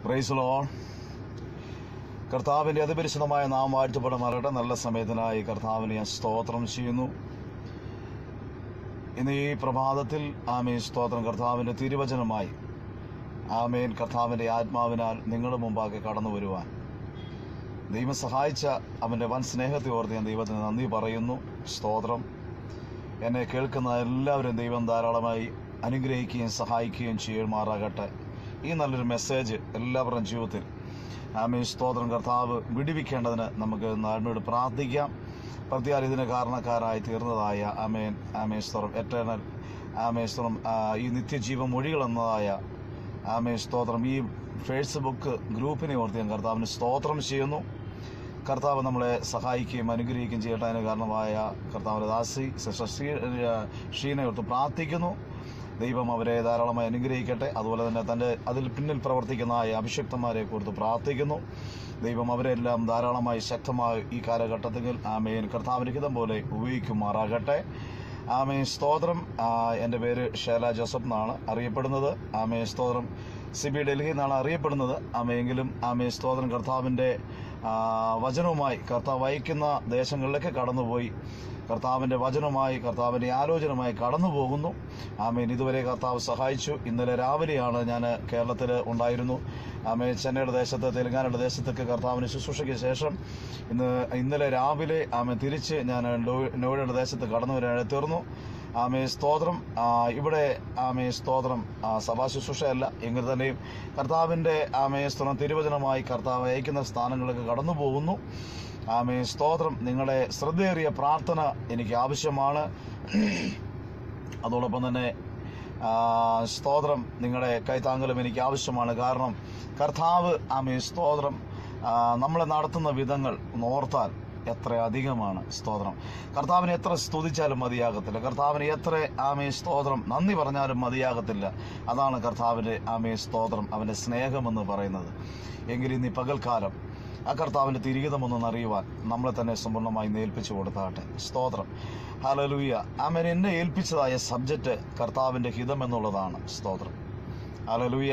price loan കർത്താവിൻ്റെ അതിപരിശുദ്ധമായ നാം വാഴ്ത്തപ്പെടമാറട്ടെ നല്ല സമയത്തിനായി കർത്താവിനെ ഞാൻ സ്തോത്രം ചെയ്യുന്നു ഇന്ന് ഈ പ്രഭാതത്തിൽ ആമേൻ സ്തോത്രം കർത്താവിൻ്റെ തിരുവചനമായി ആമേൻ കർത്താവിൻ്റെ ആത്മാവിനാൽ നിങ്ങളുടെ മുമ്പാകെ കടന്നു വരുവാൻ ദൈവം സഹായിച്ച അവൻ്റെ വൻ സ്നേഹത്തെ ഓർത്ത് ഞാൻ ദൈവത്തിന് നന്ദി പറയുന്നു സ്തോത്രം എന്നെ കേൾക്കുന്ന എല്ലാവരും ദൈവം ധാരാളമായി അനുഗ്രഹിക്കുകയും സഹായിക്കുകയും ചെയ്യുമാറാകട്ടെ ഈ നല്ലൊരു മെസ്സേജ് എല്ലാവരുടെയും ജീവിതത്തിൽ ആമേ സ്തോത്രം കർത്താവ് വിടിവിക്കേണ്ടതിന് നമുക്ക് നാടിനോട് പ്രാർത്ഥിക്കാം പ്രത്യാൽ ഇതിന് കാരണക്കാരായി തീർന്നതായ ആമേൻ ആമേ സ്തോത്രം എറ്റേണൽ ആമേ സ്തോത്രം ആ, ഈ നിത്യജീവ മൊഴികൾ എന്നതായ ആമേ സ്തോത്രം ഈ ഫേസ്ബുക്ക് ഗ്രൂപ്പിനെ ഓർത്ത് ഞാൻ കർത്താവിന് സ്തോത്രം ചെയ്യുന്നു കർത്താവ് നമ്മളെ സഹായിക്കുകയും അനുഗ്രഹിക്കുകയും ചെയ്യട്ടെ അതിന് കാരണമായ കർത്താവിൻ്റെ ദാസി സിസ്റ്റർ ശ്രീ ഷീനെ ഓർത്ത് പ്രാർത്ഥിക്കുന്നു ദൈവം അവരെ ധാരാളമായി അനുഗ്രഹിക്കട്ടെ അതുപോലെ തന്നെ തൻ്റെ അതിൽ പിന്നിൽ പ്രവർത്തിക്കുന്ന ആ അഭിഷക്തന്മാരെ കുറിച്ച് പ്രാർത്ഥിക്കുന്നു ദൈവം അവരെല്ലാം ധാരാളമായി ശക്തമായി ഈ കാലഘട്ടത്തിൽ ആമേൻ കർത്താവിൻ്റെ ഹിതം പോലെ ഉപയോഗിക്കുമാറാകട്ടെ ആമേ സ്തോത്രം ആ, എൻ്റെ പേര് ഷേല ജോസഫ് എന്നാണ് അറിയപ്പെടുന്നത് ആമേ സ്തോത്രം സിബി ഡൽഹി എന്നാണ് അറിയപ്പെടുന്നത് ആമയെങ്കിലും ആമേ സ്തോത്രം കർത്താവിൻ്റെ ആ, വചനവുമായി കർത്താവ് വഹിക്കുന്ന ദേശങ്ങളിലേക്ക് കടന്നുപോയി കർത്താവിൻ്റെ വചനവുമായി കർത്താവിൻ്റെ ആലോചനമായി കടന്നു പോകുന്നു ആമേൻ ഇതുവരെ കർത്താവ് സഹായിച്ചു ഇന്നലെ രാവിലെയാണ് ഞാൻ കേരളത്തിൽ ഉണ്ടായിരുന്നു ആമേ ചെന്നൈയുടെ ദേശത്ത് തെലങ്കാനയുടെ ദേശത്തൊക്കെ കർത്താവിന് ശുശ്രൂഷയ്ക്ക് ശേഷം ഇന്ന് ഇന്നലെ രാവിലെ ആമേ തിരിച്ച് ഞാൻ നോ- നോയിഡയുടെ ദേശത്ത് കടന്നു വരാൻ തീർന്നു ആമേ സ്തോത്രം ആ, ഇവിടെ ആമേ സ്തോത്രം ആ, സഭാ ശുശ്രൂഷയല്ല എങ്കിൽ തന്നെയും കർത്താവിൻ്റെ ആമേ സ്തോത്രം തിരുവചനമായി കർത്താവ് അയക്കുന്ന സ്ഥാനങ്ങളിലേക്ക് കടന്നു പോകുന്നു ആമേ സ്തോത്രം നിങ്ങളുടെ ശ്രദ്ധയേറിയ പ്രാർത്ഥന എനിക്ക് ആവശ്യമാണ് അതോടൊപ്പം തന്നെ ആ, സ്തോത്രം നിങ്ങളുടെ കൈത്താങ്കലും എനിക്ക് ആവശ്യമാണ് കാരണം കർത്താവ് ആമേ സ്തോത്രം ആ, നമ്മളെ നടത്തുന്ന വിധങ്ങൾ നോർത്താൽ എത്ര അധികമാണ് സ്തോത്രം കർത്താവിനെ എത്ര സ്തുതിച്ചാലും മതിയാകത്തില്ല കർത്താവിന് എത്ര ആമേ സ്തോത്രം നന്ദി പറഞ്ഞാലും മതിയാകത്തില്ല അതാണ് കർത്താവിൻ്റെ ആമേ സ്തോത്രം അവൻ്റെ സ്നേഹമെന്ന് പറയുന്നത് എങ്കിൽ ഇന്ന് ഈ പകൽക്കാലം ആ കർത്താവിൻ്റെ തിരികിതമൊന്നും അറിയുവാൻ നമ്മളെ തന്നെ സമ്പൂർണ്ണമായി നേൽപ്പിച്ചു കൊടുത്താട്ടെ സ്തോത്രം ഹലലൂയ ആമൻ എന്നെ ഏൽപ്പിച്ചതായ സബ്ജക്റ്റ് കർത്താവിൻ്റെ ഹിതം എന്നുള്ളതാണ് സ്തോത്രം ഹലലൂയ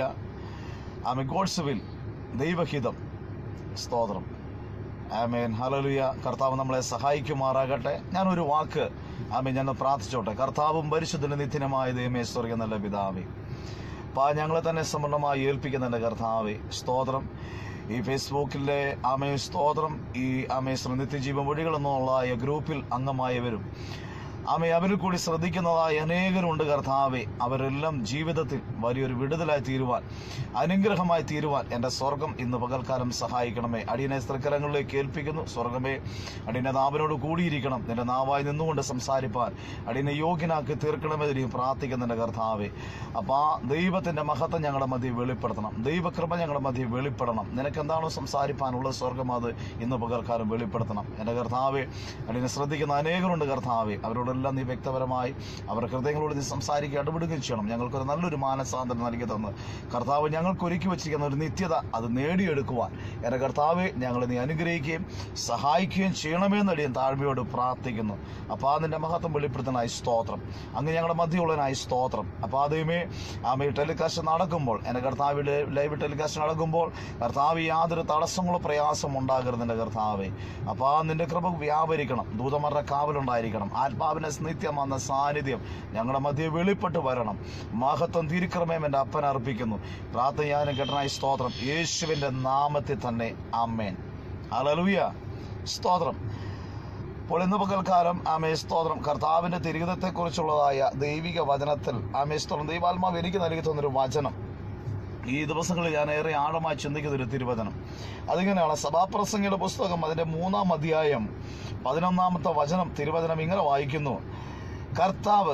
ആമൻ ഗോഡ്സ് വിൽ ദൈവഹിതം സ്തോത്രം ആമേൻ ഹലലുയ കർത്താവ് നമ്മളെ സഹായിക്കുമാറാകട്ടെ ഞാനൊരു വാക്ക് ആമേൻ ഞാൻ പ്രാർത്ഥിച്ചോട്ടെ കർത്താവും പരിശുദ്ധന് നിത്യനമായ ദൈവമേ സ്വർഗ നല്ല പിതാവേ പാ ഞങ്ങളെ തന്നെ സമൃദ്ധമായി ഏൽപ്പിക്കുന്ന എൻ്റെ കർത്താവേ സ്തോത്രം ഈ ഫേസ്ബുക്കിലെ ആമേ സ്തോത്രം ഈ ആമേ നിത്യജീവൻ വഴികൾ എന്നുള്ള ഈ ഗ്രൂപ്പിൽ അംഗമായവരും ആമേ അവരിൽ കൂടി ശ്രദ്ധിക്കുന്നതായ അനേകരുണ്ട് കർത്താവെ അവരെല്ലാം ജീവിതത്തിൽ വലിയൊരു വിടുതലായി തീരുവാൻ അനുഗ്രഹമായി തീരുവാൻ എൻ്റെ സ്വർഗം ഇന്ന് പകൽക്കാലം സഹായിക്കണമേ അടിയനെ സ്ത്രീക്കരങ്ങളിലേക്ക് ഏൽപ്പിക്കുന്നു സ്വർഗമേ അടിയനെ നാവിനോട് കൂടിയിരിക്കണം നിന്റെ നാവായി നിന്നുകൊണ്ട് സംസാരിപ്പാൻ അടിയനെ യോഗ്യനാക്കി തീർക്കണമെന്ന് നീ പ്രാർത്ഥിക്കുന്ന എൻ്റെ കർത്താവെ അപ്പോൾ ആ ദൈവത്തിൻ്റെ മഹത്വം ഞങ്ങളുടെ മധ്യ വെളിപ്പെടുത്തണം ദൈവകൃപ ഞങ്ങളുടെ മധ്യ വെളിപ്പെടണം നിനക്ക് എന്താണോ സംസാരിപ്പാനുള്ള സ്വർഗം അത് ഇന്ന് പകൽക്കാലം വെളിപ്പെടുത്തണം എൻ്റെ കർത്താവെ അടിയനെ ശ്രദ്ധിക്കുന്ന അനേകരുണ്ട് കർത്താവെ അവരോടെല്ലാം നീ വ്യക്തപരമായി അവരുടെ ഹൃദയങ്ങളോട് നീ സംസാരിക്കുക ഇടപെടുകയും ചെയ്യണം ഞങ്ങൾക്കൊരു നല്ലൊരു മാനസാന്തരം നൽകി തന്ന് കർത്താവ് ഞങ്ങൾക്ക് ഒരുക്കി വെച്ചിരിക്കുന്ന ഒരു നിത്യത അത് നേടിയെടുക്കുവാൻ എൻ്റെ കർത്താവെ ഞങ്ങളെ നീ അനുഗ്രഹിക്കുകയും സഹായിക്കുകയും ചെയ്യണമെന്ന് അടിയൻ താഴ്മയോട് പ്രാർത്ഥിക്കുന്നു അപ്പോൾ ആ നിന്റെ മഹത്വം വെളിപ്പെടുത്താനായി സ്തോത്രം അങ്ങ് ഞങ്ങളുടെ മധ്യമുള്ളതിനായി സ്തോത്രം അപ്പോൾ ആദ്യമേ ആമ ഈ ടെലികാസ്റ്റ് നടക്കുമ്പോൾ എൻ്റെ കർത്താവിൻ്റെ ലൈവ് ടെലികാസ്റ്റ് നടക്കുമ്പോൾ കർത്താവ് യാതൊരു തടസ്സങ്ങളോ പ്രയാസം ഉണ്ടാകരുത് എൻ്റെ കർത്താവെ അപ്പോൾ ആ നിന്റെ കൃപ വ്യാപരിക്കണം ദൂതമരുടെ കാവലുണ്ടായിരിക്കണം ആത്മാവിനെ നിത്യമെന്ന സാന്നിധ്യം ഞങ്ങളുടെ മധ്യ വെളിപ്പെട്ട് വരണം മഹത്വം തിരുക്രമേം എൻ്റെ അപ്പൻ അർപ്പിക്കുന്നു പ്രാർത്ഥന ഞാൻ കെട്ടനായി സ്തോത്രം യേശുവിൻ്റെ നാമത്തിൽ തന്നെ അമ്മേൻ ഹല്ലേലൂയ സ്തോത്രം അപ്പോൾ ഇന്ന് പകൽക്കാലം ആമേ സ്തോത്രം കർത്താവിൻ്റെ തിരികതത്തെക്കുറിച്ചുള്ളതായ ദൈവിക വചനത്തിൽ ആമേ സ്തോത്രം ദൈവാത്മാവ് എനിക്ക് നൽകി തന്നൊരു വചനം ഈ ദിവസങ്ങളിൽ ഞാൻ ഏറെ ആഴമായി ചിന്തിക്കുന്ന ഒരു തിരുവചനം അതിങ്ങനെയാണ് സഭാപ്രസംഗിയുടെ പുസ്തകം അതിൻ്റെ മൂന്നാം അധ്യായം പതിനൊന്നാമത്തെ വചനം തിരുവചനം ഇങ്ങനെ വായിക്കുന്നു കർത്താവ്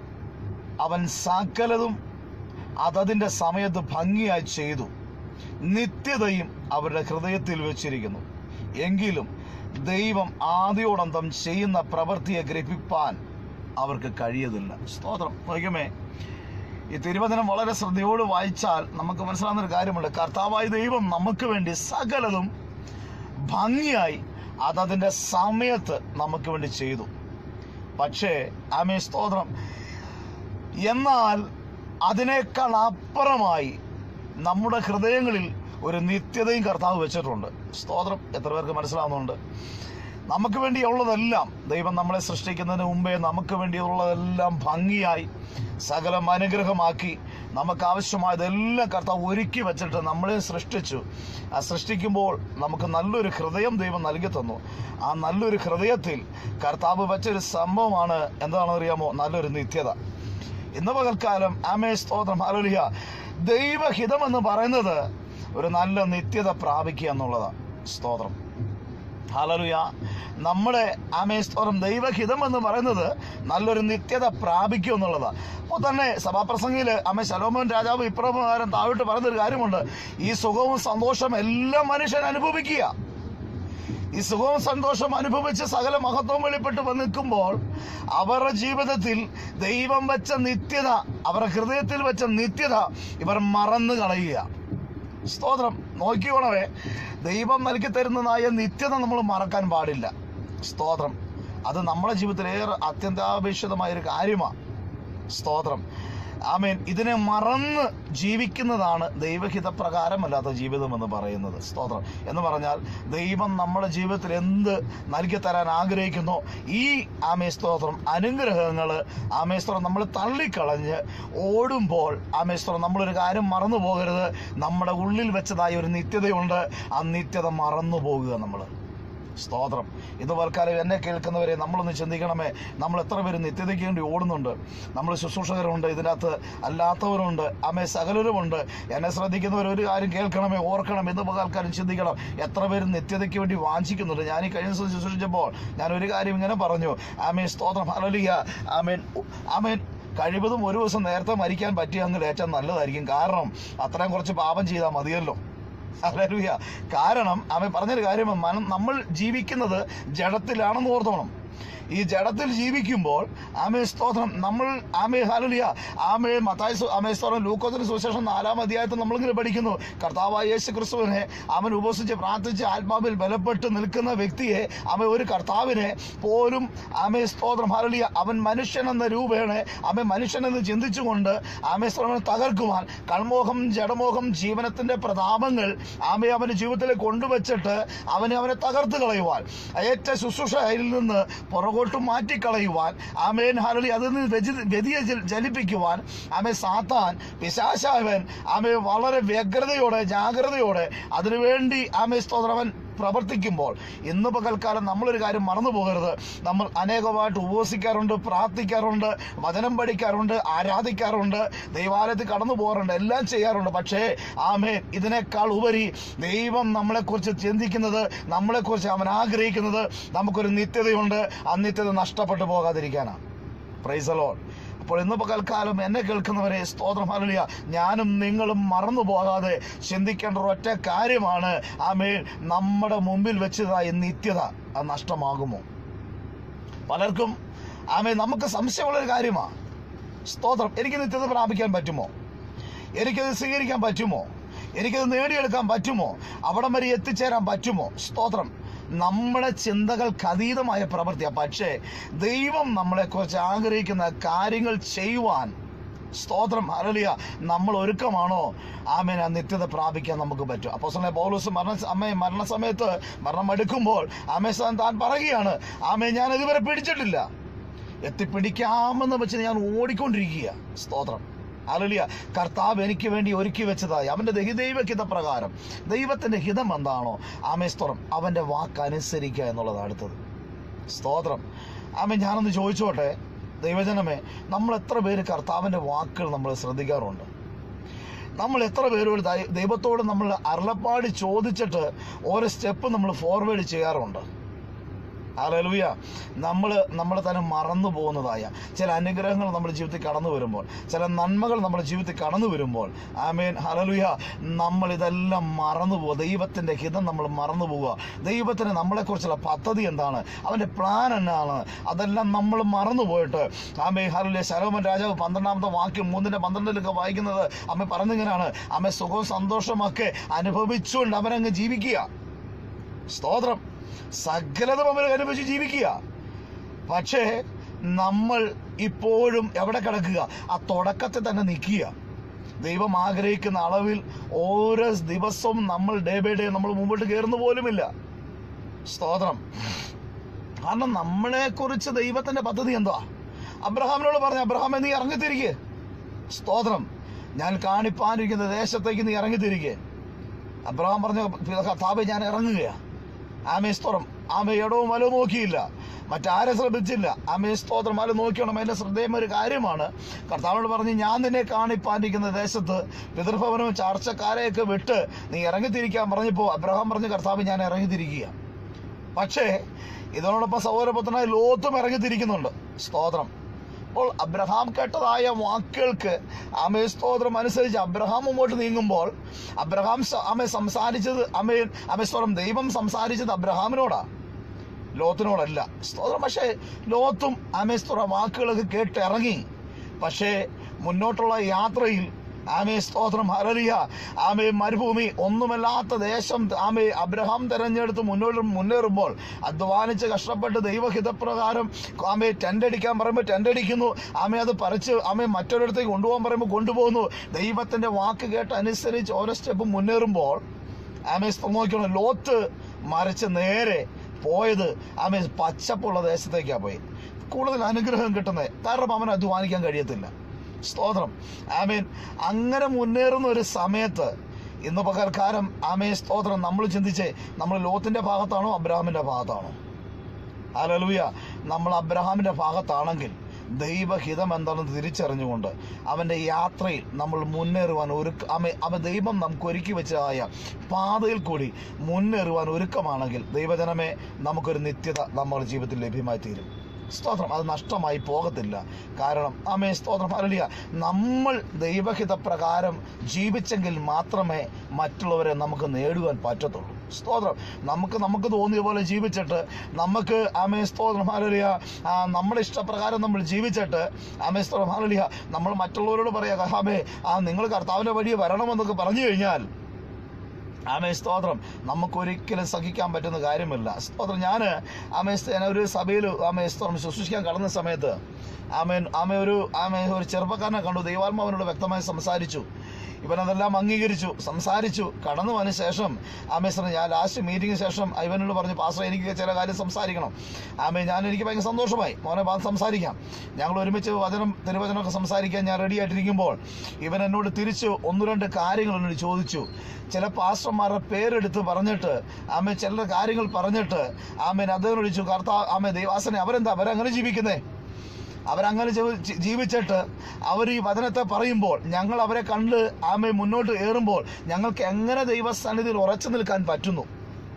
അവൻ സകലതും അതതിൻ്റെ സമയത്ത് ഭംഗിയായി ചെയ്തു നിത്യതയും അവരുടെ ഹൃദയത്തിൽ വെച്ചിരിക്കുന്നു എങ്കിലും ദൈവം ആദ്യോടന്തം ചെയ്യുന്ന പ്രവൃത്തിയെ ഗ്രഹിപ്പാൻ അവർക്ക് കഴിയതില്ല സ്തോത്രം നോക്കുമേ ഈ തിരുവചനം വളരെ ശ്രദ്ധയോട് വായിച്ചാൽ നമുക്ക് മനസ്സിലാവുന്ന ഒരു കാര്യമുണ്ട് കർത്താവായ ദൈവം നമുക്ക് വേണ്ടി സകലതും ഭംഗിയായി അതതിൻ്റെ സമയത്ത് നമുക്ക് വേണ്ടി ചെയ്തു പക്ഷേ ആമേ സ്തോത്രം എന്നാൽ അതിനേക്കാൾ അപ്പുറമായി നമ്മുടെ ഹൃദയങ്ങളിൽ ഒരു നിത്യതയും കർത്താവ് വെച്ചിട്ടുണ്ട് സ്തോത്രം എത്ര പേർക്ക് മനസ്സിലാവുന്നുണ്ട് നമുക്ക് വേണ്ടിയുള്ളതെല്ലാം ദൈവം നമ്മളെ സൃഷ്ടിക്കുന്നതിന് മുമ്പേ നമുക്ക് വേണ്ടിയുള്ളതെല്ലാം ഭംഗിയായി സകലം അനുഗ്രഹമാക്കി നമുക്ക് ആവശ്യമായതെല്ലാം കർത്താവ് ഒരുക്കി വെച്ചിട്ട് നമ്മളെ സൃഷ്ടിച്ചു ആ സൃഷ്ടിക്കുമ്പോൾ നമുക്ക് നല്ലൊരു ഹൃദയം ദൈവം നൽകി തന്നു ആ നല്ലൊരു ഹൃദയത്തിൽ കർത്താവ് വെച്ചൊരു സംഭവമാണ് എന്താണെന്ന് അറിയാമോ നല്ലൊരു നിത്യത ഇന്ന് പകൽക്കാലം ആമേ സ്തോത്രം ഹാലോലിയ ദൈവഹിതം എന്ന് പറയുന്നത് ഒരു നല്ല നിത്യത പ്രാപിക്കുക എന്നുള്ളതാണ് സ്തോത്രം ഹാലലുയ നമ്മുടെ ആമേ സ്തോത്രം ദൈവഹിതം എന്ന് പറയുന്നത് നല്ലൊരു നിത്യത പ്രാപിക്കും എന്നുള്ളതാണ് അപ്പോൾ തന്നെ സഭാപ്രസംഗിയിൽ അമ്മ ശലോമോൻ രാജാവ് ഇപ്രകാരം താഴോട്ട് പറയുന്നൊരു കാര്യമുണ്ട് ഈ സുഖവും സന്തോഷം എല്ലാം മനുഷ്യൻ അനുഭവിക്കുക ഈ സുഖവും സന്തോഷം അനുഭവിച്ച് സകല മഹത്വം വെളിപ്പെട്ട് വന്ന് നിൽക്കുമ്പോൾ അവരുടെ ജീവിതത്തിൽ ദൈവം വെച്ച നിത്യത അവരുടെ ഹൃദയത്തിൽ വെച്ച നിത്യത ഇവർ മറന്നു കളയുക സ്തോത്രം നോക്കിക്കോണവേ ദൈവം നൽകി തരുന്നതായ നിത്യത നമ്മൾ മറക്കാൻ പാടില്ല സ്തോത്രം അത് നമ്മുടെ ജീവിതത്തിൽ ഏറെ അത്യന്താപേക്ഷിതമായ ഒരു കാര്യമാണ് സ്തോത്രം ആമേൻ ഇതിനെ മറന്ന് ജീവിക്കുന്നതാണ് ദൈവഹിത പ്രകാരമല്ലാത്ത ജീവിതം എന്ന് പറയുന്നത് സ്തോത്രം എന്ന് പറഞ്ഞാൽ ദൈവം നമ്മുടെ ജീവിതത്തിൽ എന്ത് നൽകി തരാൻ ആഗ്രഹിക്കുന്നോ ഈ ആമേ സ്തോത്രം അനുഗ്രഹങ്ങൾ ആമേ സ്തോത്രം നമ്മൾ തള്ളിക്കളഞ്ഞ് ഓടുമ്പോൾ ആമേ സ്തോത്രം നമ്മളൊരു കാര്യം മറന്നു പോകരുത് നമ്മുടെ ഉള്ളിൽ വെച്ചതായ ഒരു നിത്യതയുണ്ട് ആ നിത്യത മറന്നു പോകുക നമ്മൾ സ്തോത്രം ഇത് വർക്കാലം എന്നെ കേൾക്കുന്നവരെ നമ്മളൊന്ന് ചിന്തിക്കണമേ നമ്മൾ എത്ര പേര് നിത്യതയ്ക്ക് വേണ്ടി ഓടുന്നുണ്ട് നമ്മൾ ശുശ്രൂഷകരുണ്ട് ഇതിനകത്ത് അല്ലാത്തവരുണ്ട് അമ്മേ സകലരുമുണ്ട് എന്നെ ശ്രദ്ധിക്കുന്നവർ ഒരു കാര്യം കേൾക്കണമേ ഓർക്കണം എന്ന് പകൽക്കാലം ചിന്തിക്കണം എത്ര പേര് നിത്യതയ്ക്ക് വേണ്ടി വാഞ്ചിക്കുന്നുണ്ട് ഞാൻ ഈ കഴിഞ്ഞ ദിവസം ശുശ്രൂഷിച്ചപ്പോൾ ഞാൻ ഒരു കാര്യം ഇങ്ങനെ പറഞ്ഞു ആമേ സ്തോത്രം ഹലലിയ ആമേൻ ആമേൻ കഴിവതും ഒരു ദിവസം നേരത്തെ മരിക്കാൻ പറ്റിയെങ്കിൽ ഏറ്റവും നല്ലതായിരിക്കും കാരണം അത്രയും കുറച്ച് പാപം ചെയ്താൽ മതിയല്ലോ ഹല്ലേലൂയ കാരണം അവൻ പറഞ്ഞൊരു കാര്യം മനം നമ്മൾ ജീവിക്കുന്നത് ജഡത്തിലാണെന്ന് ഓർത്തോണം ഈ ജഡത്തിൽ ജീവിക്കുമ്പോൾ ആമേ സ്തോത്രം നമ്മൾ ആമേ ഹാലുലിയ ആമേ മത്തായ സു- ആമേ സ്തോത്രം ലൂക്കോത്തിന് സുവിശേഷം നാലാം അധ്യായത്തിൽ നമ്മളിങ്ങനെ പഠിക്കുന്നു കർത്താവായ യേശു ക്രിസ്തുവിനെ അവൻ ഉപസിച്ച് പ്രാർത്ഥിച്ച് ആത്മാവിൽ ബലപ്പെട്ട് നിൽക്കുന്ന വ്യക്തിയെ അവൻ ഒരു കർത്താവിനെ പോലും ആമേ സ്തോത്രം ഹാലുലിയ അവൻ മനുഷ്യൻ എന്ന രൂപേണ അവൻ മനുഷ്യൻ എന്ന് ചിന്തിച്ചുകൊണ്ട് ആമേ സ്തോത്രം തകർക്കുവാൻ കൺമോഹം ജഡമോഹം ജീവനത്തിന്റെ പ്രതാപങ്ങൾ ആമെ അവന്റെ ജീവിതത്തിൽ കൊണ്ടുവച്ചിട്ട് അവനെ അവനെ തകർത്ത് കളയുവാൻ ഏറ്റ ശുശ്രൂഷയിൽ നിന്ന് പുറകോട്ട് മാറ്റിക്കളയുവാൻ ആമേൻ ഹാലലി അതിൽ നിന്ന് വ്യതി- വ്യതിയെ ജൽ- ജലിപ്പിക്കുവാൻ ആമെ സാത്താൻ പിശാശാവൻ ആമെ വളരെ വ്യഗ്രതയോടെ ജാഗ്രതയോടെ അതിനുവേണ്ടി ആമെ സ്തോത്രവൻ പ്രവർത്തിക്കുമ്പോൾ ഇന്ന് പകൽക്കാലം നമ്മളൊരു കാര്യം മറന്നു പോകരുത് നമ്മൾ അനേകമായിട്ട് ഉപവസിക്കാറുണ്ട് പ്രാർത്ഥിക്കാറുണ്ട് വചനം പഠിക്കാറുണ്ട് ആരാധിക്കാറുണ്ട് ദൈവാലയത്തിൽ കടന്നു പോകാറുണ്ട് എല്ലാം ചെയ്യാറുണ്ട് പക്ഷേ ആമേൻ ഇതിനേക്കാൾ ഉപരി ദൈവം നമ്മളെക്കുറിച്ച് ചിന്തിക്കുന്നത് നമ്മളെക്കുറിച്ച് അവൻ ആഗ്രഹിക്കുന്നത് നമുക്കൊരു നിത്യതയുണ്ട് ആ നിത്യത നഷ്ടപ്പെട്ടു പോകാതിരിക്കാനാണ് പ്രൈസലോൺ അപ്പോൾ ഇന്ന് പകൽക്കാലം എന്നെ കേൾക്കുന്നവരെ സ്തോത്രം ഹല്ലേലൂയ ഞാനും നിങ്ങളും മറന്നു പോകാതെ ചിന്തിക്കേണ്ട ഒരൊറ്റ കാര്യമാണ് ആമേൻ നമ്മുടെ മുമ്പിൽ വെച്ചതായ നിത്യത അത് നഷ്ടമാകുമോ പലർക്കും ആമേ നമുക്ക് സംശയമുള്ളൊരു കാര്യമാണ് സ്തോത്രം എനിക്ക് നിത്യത പ്രാപിക്കാൻ പറ്റുമോ എനിക്കത് സ്വീകരിക്കാൻ പറ്റുമോ എനിക്കത് നേടിയെടുക്കാൻ പറ്റുമോ അവിടം വരെ എത്തിച്ചേരാൻ പറ്റുമോ സ്തോത്രം നമ്മുടെ ചിന്തകൾക്ക് അതീതമായ പ്രവൃത്തിയാണ് പക്ഷേ ദൈവം നമ്മളെക്കുറിച്ച് ആഗ്രഹിക്കുന്ന കാര്യങ്ങൾ ചെയ്യുവാൻ സ്തോത്രം അരളിയ നമ്മൾ ഒരുക്കമാണോ ആമേൻ ആ നിത്യത പ്രാപിക്കാൻ നമുക്ക് പറ്റും അപ്പോൾ തന്നെ പൗലോസ് മരണ അമ്മയെ മരണസമയത്ത് മരണം എടുക്കുമ്പോൾ ആമേ താൻ പറയുകയാണ് ആമേ ഞാൻ ഇതുവരെ പിടിച്ചിട്ടില്ല എത്തിപ്പിടിക്കാമെന്ന് വെച്ച് ഞാൻ ഓടിക്കൊണ്ടിരിക്കുക സ്തോത്രം അലലിയ കർത്താവ് എനിക്ക് വേണ്ടി ഒരുക്കി വെച്ചതായി അവന്റെ ദൈവഹിത പ്രകാരം ദൈവത്തിന്റെ ഹിതം എന്താണോ ആമേ സ്തോത്രം അവന്റെ വാക്ക് അനുസരിക്കുക എന്നുള്ളത് അടുത്തത് സ്തോത്രം ആമേ ഞാനൊന്ന് ചോദിച്ചോട്ടെ ദൈവജനമേ നമ്മൾ എത്ര പേര് കർത്താവിന്റെ വാക്കുകൾ നമ്മൾ ശ്രദ്ധിക്കാറുണ്ട് നമ്മൾ എത്ര പേരോട് ദൈ- ദൈവത്തോട് നമ്മൾ അരുളപ്പാട് ചോദിച്ചിട്ട് ഓരോ സ്റ്റെപ്പ് നമ്മൾ ഫോർവേഡ് ചെയ്യാറുണ്ട് അലലുയ നമ്മൾ നമ്മളെ തന്നെ മറന്നു പോകുന്നതായ ചില അനുഗ്രഹങ്ങൾ നമ്മുടെ ജീവിതത്തിൽ കടന്നു വരുമ്പോൾ ചില നന്മകൾ നമ്മുടെ ജീവിതത്തിൽ കടന്നു വരുമ്പോൾ ആമേൻ ഹലലുയ നമ്മൾ ഇതെല്ലാം മറന്നു പോവുക ദൈവത്തിന്റെ ഹിതം നമ്മൾ മറന്നു പോവുക ദൈവത്തിന് നമ്മളെക്കുറിച്ചുള്ള പദ്ധതി എന്താണ് അവന്റെ പ്ലാൻ എന്നാണ് അതെല്ലാം നമ്മൾ മറന്നു പോയിട്ട് ആമേ ഹലുലിയ ശലോമൻ രാജാവ് പന്ത്രണ്ടാമത്തെ വാക്യം മൂന്നിന്റെ പന്ത്രണ്ടിലൊക്കെ വായിക്കുന്നത് അമ്മ പറഞ്ഞിങ്ങനെയാണ് അമ്മ സുഖവും സന്തോഷമൊക്കെ അനുഭവിച്ചുകൊണ്ട് അവനങ്ങ് ജീവിക്കുക സ്തോത്രം സകലതും അവർ അനുഭവിച്ച് ജീവിക്കുക പക്ഷേ നമ്മൾ ഇപ്പോഴും എവിടെ കിടക്കുക ആ തുടക്കത്തിൽ തന്നെ നിൽക്കുക ദൈവം ആഗ്രഹിക്കുന്ന അളവിൽ ഓരോ ദിവസവും നമ്മൾ ഡേ ബൈ ഡേ നമ്മൾ മുമ്പോട്ട് കയറുന്നു പോലുമില്ല സ്തോത്രം കാരണം നമ്മളെ കുറിച്ച് ദൈവത്തിന്റെ പദ്ധതി എന്തുവാ അബ്രഹാമിനോട് പറഞ്ഞു അബ്രഹാമെ നീ ഇറങ്ങിത്തിരിക്കെ സ്തോത്രം ഞാൻ കാണിപ്പാനിരിക്കുന്ന ദേശത്തേക്ക് നീ ഇറങ്ങിത്തിരിക്കെ അബ്രഹാം പറഞ്ഞു കർത്താവെ ഞാൻ ഇറങ്ങുകയാ ആമേ സ്തോത്രം ആമേ ഇടവും വലവും നോക്കിയില്ല മറ്റാരെ ശ്രമിച്ചില്ല ആമേ സ്തോത്രം വല നോക്കിയോണം എന്റെ ശ്രദ്ധേയമായ ഒരു കാര്യമാണ് കർത്താവിനോട് പറഞ്ഞ് ഞാൻ നിന്നെ കാണിപ്പാനിരിക്കുന്ന ദേശത്ത് പിതൃഭവനവും ചാർച്ചക്കാരെയൊക്കെ വിട്ട് നീ ഇറങ്ങിത്തിരിക്കാൻ പറഞ്ഞപ്പോ അബ്രഹാം പറഞ്ഞു കർത്താവ് ഞാൻ ഇറങ്ങിത്തിരിക്കുക പക്ഷേ ഇതിനോടൊപ്പം സഹോദരപുത്രനായ ലോത്തും ഇറങ്ങിത്തിരിക്കുന്നുണ്ട് സ്തോത്രം അപ്പോൾ അബ്രഹാം കേട്ടതായ വാക്കുകൾക്ക് ആമേ സ്തോത്രം അനുസരിച്ച് അബ്രഹാം മുമ്പോട്ട് നീങ്ങുമ്പോൾ അബ്രഹാം സ- ആമേ സംസാരിച്ചത് ആമേ ആമേ സ്തോത്രം ദൈവം സംസാരിച്ചത് അബ്രഹാമിനോടാ ലോത്തിനോടല്ല സ്തോത്രം പക്ഷേ ലോത്തും ആമേ സ്തോത്രം വാക്കുകളൊക്കെ കേട്ടിറങ്ങി പക്ഷേ മുന്നോട്ടുള്ള യാത്രയിൽ ആമേ സ്തോത്രം ഹരറിയ ആമേ മരുഭൂമി ഒന്നുമല്ലാത്ത ദേശം ആമേ അബ്രഹാം തെരഞ്ഞെടുത്ത് മുന്നോട്ട് മുന്നേറുമ്പോൾ അധ്വാനിച്ച് കഷ്ടപ്പെട്ട് ദൈവഹിതപ്രകാരം ആമേ ടെന്റ് അടിക്കാൻ പറയുമ്പോൾ ടെന്റ് അടിക്കുന്നു ആമേ അത് പറിച്ച് ആമേ മറ്റൊരിടത്തേക്ക് കൊണ്ടുപോകാൻ പറയുമ്പോൾ കൊണ്ടുപോകുന്നു ദൈവത്തിന്റെ വാക്ക് കേട്ട് അനുസരിച്ച് ഓരോ സ്റ്റെപ്പ് മുന്നേറുമ്പോൾ ആമേ സ്തോത്രം നോക്കണം ലോത്ത് മറിച്ച് നേരെ പോയത് ആമേ പച്ചപ്പുള്ള ദേശത്തേക്കാ പോയി കൂടുതൽ അനുഗ്രഹം കിട്ടുന്നത് കാരണം അവന് അധ്വാനിക്കാൻ കഴിയത്തില്ല സ്തോത്രം ആമേൻ അങ്ങനെ മുന്നേറുന്ന ഒരു സമയത്ത് ഇന്ന് പകൽക്കാലം ആമേ സ്തോത്രം നമ്മൾ ചിന്തിച്ചേ നമ്മൾ ലോത്തിന്റെ ഭാഗത്താണോ അബ്രഹാമിന്റെ ഭാഗത്താണോ അലലുയ നമ്മൾ അബ്രഹാമിന്റെ ഭാഗത്താണെങ്കിൽ ദൈവഹിതം എന്താണെന്ന് തിരിച്ചറിഞ്ഞുകൊണ്ട് അവന്റെ യാത്രയിൽ നമ്മൾ മുന്നേറുവാൻ ഒരു അവൻ അവൻ ദൈവം നമുക്ക് ഒരുക്കി വെച്ചതായ പാതയിൽ കൂടി മുന്നേറുവാൻ ഒരുക്കമാണെങ്കിൽ ദൈവജനമേ നമുക്കൊരു നിത്യത നമ്മുടെ ജീവിതത്തിൽ ലഭ്യമായി തീരും സ്തോത്രം അത് നഷ്ടമായി പോകത്തില്ല കാരണം ആമേ സ്തോത്രം അരളിയ നമ്മൾ ദൈവഹിത പ്രകാരം ജീവിച്ചെങ്കിൽ മാത്രമേ മറ്റുള്ളവരെ നമുക്ക് നേടുവാൻ പറ്റത്തുള്ളൂ സ്തോത്രം നമുക്ക് നമുക്ക് തോന്നിയ പോലെ ജീവിച്ചിട്ട് നമുക്ക് ആമേ സ്തോത്രം ഹാലലിയ നമ്മുടെ ഇഷ്ടപ്രകാരം നമ്മൾ ജീവിച്ചിട്ട് ആമേ സ്തോത്രം ഹാലലിയ നമ്മൾ മറ്റുള്ളവരോട് പറയാ ആമേ ആ നിങ്ങൾ കർത്താവിന്റെ വഴി വരണമെന്നൊക്കെ പറഞ്ഞു കഴിഞ്ഞാൽ ആമേ സ്തോത്രം നമുക്കൊരിക്കലും സഹിക്കാൻ പറ്റുന്ന കാര്യമില്ല സ്തോത്രം ഞാൻ ആമേ സ്ത- ഞാൻ ഒരു സഭയിൽ ആമേ സ്തോത്രം ശുശ്രൂഷിക്കാൻ കടന്ന സമയത്ത് ആമേൻ ആമേ ഒരു ആമേ ഒരു ചെറുപ്പക്കാരനെ കണ്ടു ദൈവാത്മാവിനോട് വ്യക്തമായി സംസാരിച്ചു ഇവനതെല്ലാം അംഗീകരിച്ചു സംസാരിച്ചു കടന്നു വന്ന ശേഷം ആമേ സ്തോത്രം ഞാൻ ലാസ്റ്റ് മീറ്റിംഗിന് ശേഷം ഇവനോട് പറഞ്ഞു പാസ്റ്റർ എനിക്ക് ചില കാര്യം സംസാരിക്കണം ആമേ ഞാൻ എനിക്ക് ഭയങ്കര സന്തോഷമായി മോനെ പാ സംസാരിക്കാം ഞങ്ങൾ ഒരുമിച്ച് വചനം തിരുവചനമൊക്കെ സംസാരിക്കാൻ ഞാൻ റെഡി ആയിട്ടിരിക്കുമ്പോൾ ഇവൻ എന്നോട് തിരിച്ച് ഒന്ന് രണ്ട് കാര്യങ്ങൾ എന്നോട് ചോദിച്ചു ചില പാസ്റ്റർമാരുടെ പേരെടുത്ത് പറഞ്ഞിട്ട് ആമേ ചില കാര്യങ്ങൾ പറഞ്ഞിട്ട് ആമേൻ അദ്ദേഹം വിളിച്ചു കർത്താ ആമേ ദൈവാസനെ അവരെന്താ അവരങ്ങനെ ജീവിക്കുന്നേ അവരങ്ങനെ ജീവി- ജി- ജീവിച്ചിട്ട് അവർ ഈ വചനത്തെ പറയുമ്പോൾ ഞങ്ങൾ അവരെ കണ്ട് ആമേ മുന്നോട്ട് ഏറുമ്പോൾ ഞങ്ങൾക്ക് എങ്ങനെ ദൈവസന്നിധിയിൽ ഉറച്ചു നിൽക്കാൻ പറ്റുന്നു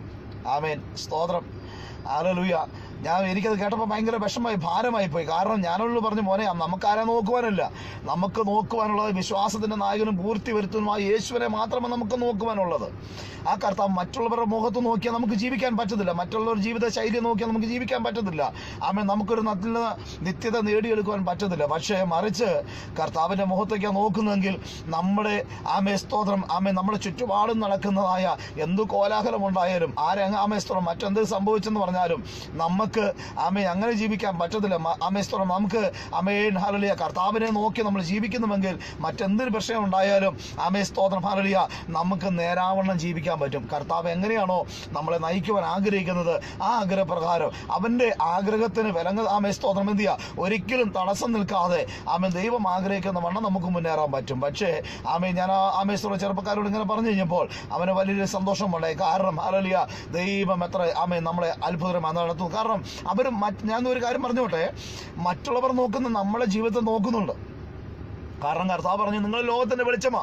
ആമേൻ സ്തോത്രം ആലലുയ ഞാൻ എനിക്കത് കേട്ടപ്പോൾ ഭയങ്കര വിഷമമായി ഭാരമായി പോയി കാരണം ഞാനോട് പറഞ്ഞു മോനെ നമുക്കാരെ നോക്കുവാനല്ല നമുക്ക് നോക്കുവാനുള്ളത് വിശ്വാസത്തിന്റെ നായകനും പൂർത്തി വരുത്തുന്നതുമായ യേശുവിനെ മാത്രമേ നമുക്ക് നോക്കുവാനുള്ളത് ആ കർത്താവ് മറ്റുള്ളവരുടെ മുഖത്ത് നോക്കിയാൽ നമുക്ക് ജീവിക്കാൻ പറ്റത്തില്ല മറ്റുള്ളവരുടെ ജീവിത ശൈലി നോക്കിയാൽ നമുക്ക് ജീവിക്കാൻ പറ്റത്തില്ല ആമേ നമുക്കൊരു നല്ല നിത്യത നേടിയെടുക്കുവാൻ പറ്റത്തില്ല പക്ഷേ മറിച്ച് കർത്താവിന്റെ മുഖത്തേക്കാണ് നോക്കുന്നതെങ്കിൽ നമ്മുടെ ആമേ സ്തോത്രം ആമേ നമ്മുടെ ചുറ്റുപാടും നടക്കുന്നതായ എന്തു കോലാഹലം ഉണ്ടായാലും ആരെ ആമേ സ്തോത്രം മറ്റെന്ത് സംഭവിച്ചെന്ന് പറഞ്ഞാലും നമുക്ക് ആമേ അങ്ങനെ ജീവിക്കാൻ പറ്റത്തില്ല മ- ആമേ സ്തോത്രം നമുക്ക് ആമേ ഹാലലിയ കർത്താവിനെ നോക്കി നമ്മൾ ജീവിക്കുന്നുവെങ്കിൽ മറ്റെന്തൊരു പ്രശ്നം ഉണ്ടായാലും ആമേ സ്തോത്രം ഹാലലിയ നമുക്ക് നേരാവണ്ണം ജീവിക്കാൻ പറ്റും കർത്താവ് എങ്ങനെയാണോ നമ്മളെ നയിക്കുവാൻ ആഗ്രഹിക്കുന്നത് ആ ആഗ്രഹപ്രകാരം അവന്റെ ആഗ്രഹത്തിന് വിലങ്ങ ആമേ സ്തോത്രം എന്ത് ചെയ്യുക ഒരിക്കലും തടസ്സം നിൽക്കാതെ ആമേ ദൈവം ആഗ്രഹിക്കുന്ന വണ്ണം നമുക്ക് മുന്നേറാൻ പറ്റും പക്ഷേ ആമേ ഞാൻ ആ ആമേ സ്തോത്രം ചെറുപ്പക്കാരോട് ഇങ്ങനെ പറഞ്ഞു കഴിഞ്ഞപ്പോൾ അവന് വലിയൊരു സന്തോഷമുണ്ടായി കാരണം അലലിയ ദൈവം എത്ര ആമേ നമ്മളെ അത്ഭുതമായി നടത്തും കാരണം അവർ ഞാൻ ഒരു കാര്യം പറഞ്ഞോട്ടെ മറ്റുള്ളവർ നോക്കുന്ന നമ്മളെ ജീവിതത്തെ നോക്കുന്നുണ്ട് കാരണം കർത്താവ് പറഞ്ഞു നിങ്ങൾ ലോകത്തിന്റെ വെളിച്ചമാ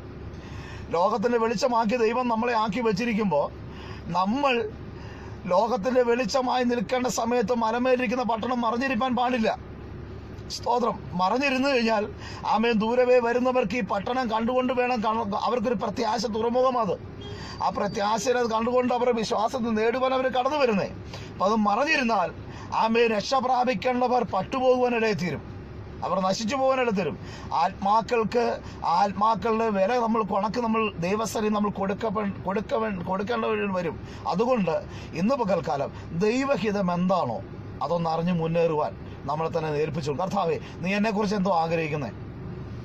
ലോകത്തിന്റെ വെളിച്ചമാക്കി ദൈവം നമ്മളെ ആക്കി വെച്ചിരിക്കുമ്പോൾ നമ്മൾ ലോകത്തിന്റെ വെളിച്ചമായി നിൽക്കേണ്ട സമയത്ത് മലമേലിരിക്കുന്ന പട്ടണം മറിഞ്ഞിരിക്കാൻ പാടില്ല സ്തോത്രം മറഞ്ഞിരുന്നു കഴിഞ്ഞാൽ ആമേ ദൂരവേ വരുന്നവർക്ക് ഈ പട്ടണം കണ്ടുകൊണ്ട് വേണം കാണ- അവർക്കൊരു പ്രത്യാശ തുറമുഖം അത് ആ പ്രത്യാശയെ അത് കണ്ടുകൊണ്ട് അവരുടെ വിശ്വാസത്തിൽ നേടുവാൻ അവർ കടന്നു വരുന്നേ അപ്പൊ അത് മറഞ്ഞിരുന്നാൽ ആമേ രക്ഷ പ്രാപിക്കേണ്ടവർ പട്ടുപോകുവാനിടയിൽ തീരും അവർ നശിച്ചു പോകാനിട തരും ആത്മാക്കൾക്ക് ആത്മാക്കളുടെ വില നമ്മൾ കണക്ക് നമ്മൾ ദൈവസ്ഥലം നമ്മൾ കൊടുക്ക കൊടുക്ക കൊടുക്കേണ്ട വരും അതുകൊണ്ട് ഇന്ന് പകൽക്കാലം ദൈവഹിതം എന്താണോ അതൊന്ന് അറിഞ്ഞ് മുന്നേറുവാൻ നമ്മളെ തന്നെ നേർപ്പിച്ചു കർത്താവേ നീ എന്നെ കുറിച്ച് എന്തോ ആഗ്രഹിക്കുന്നേ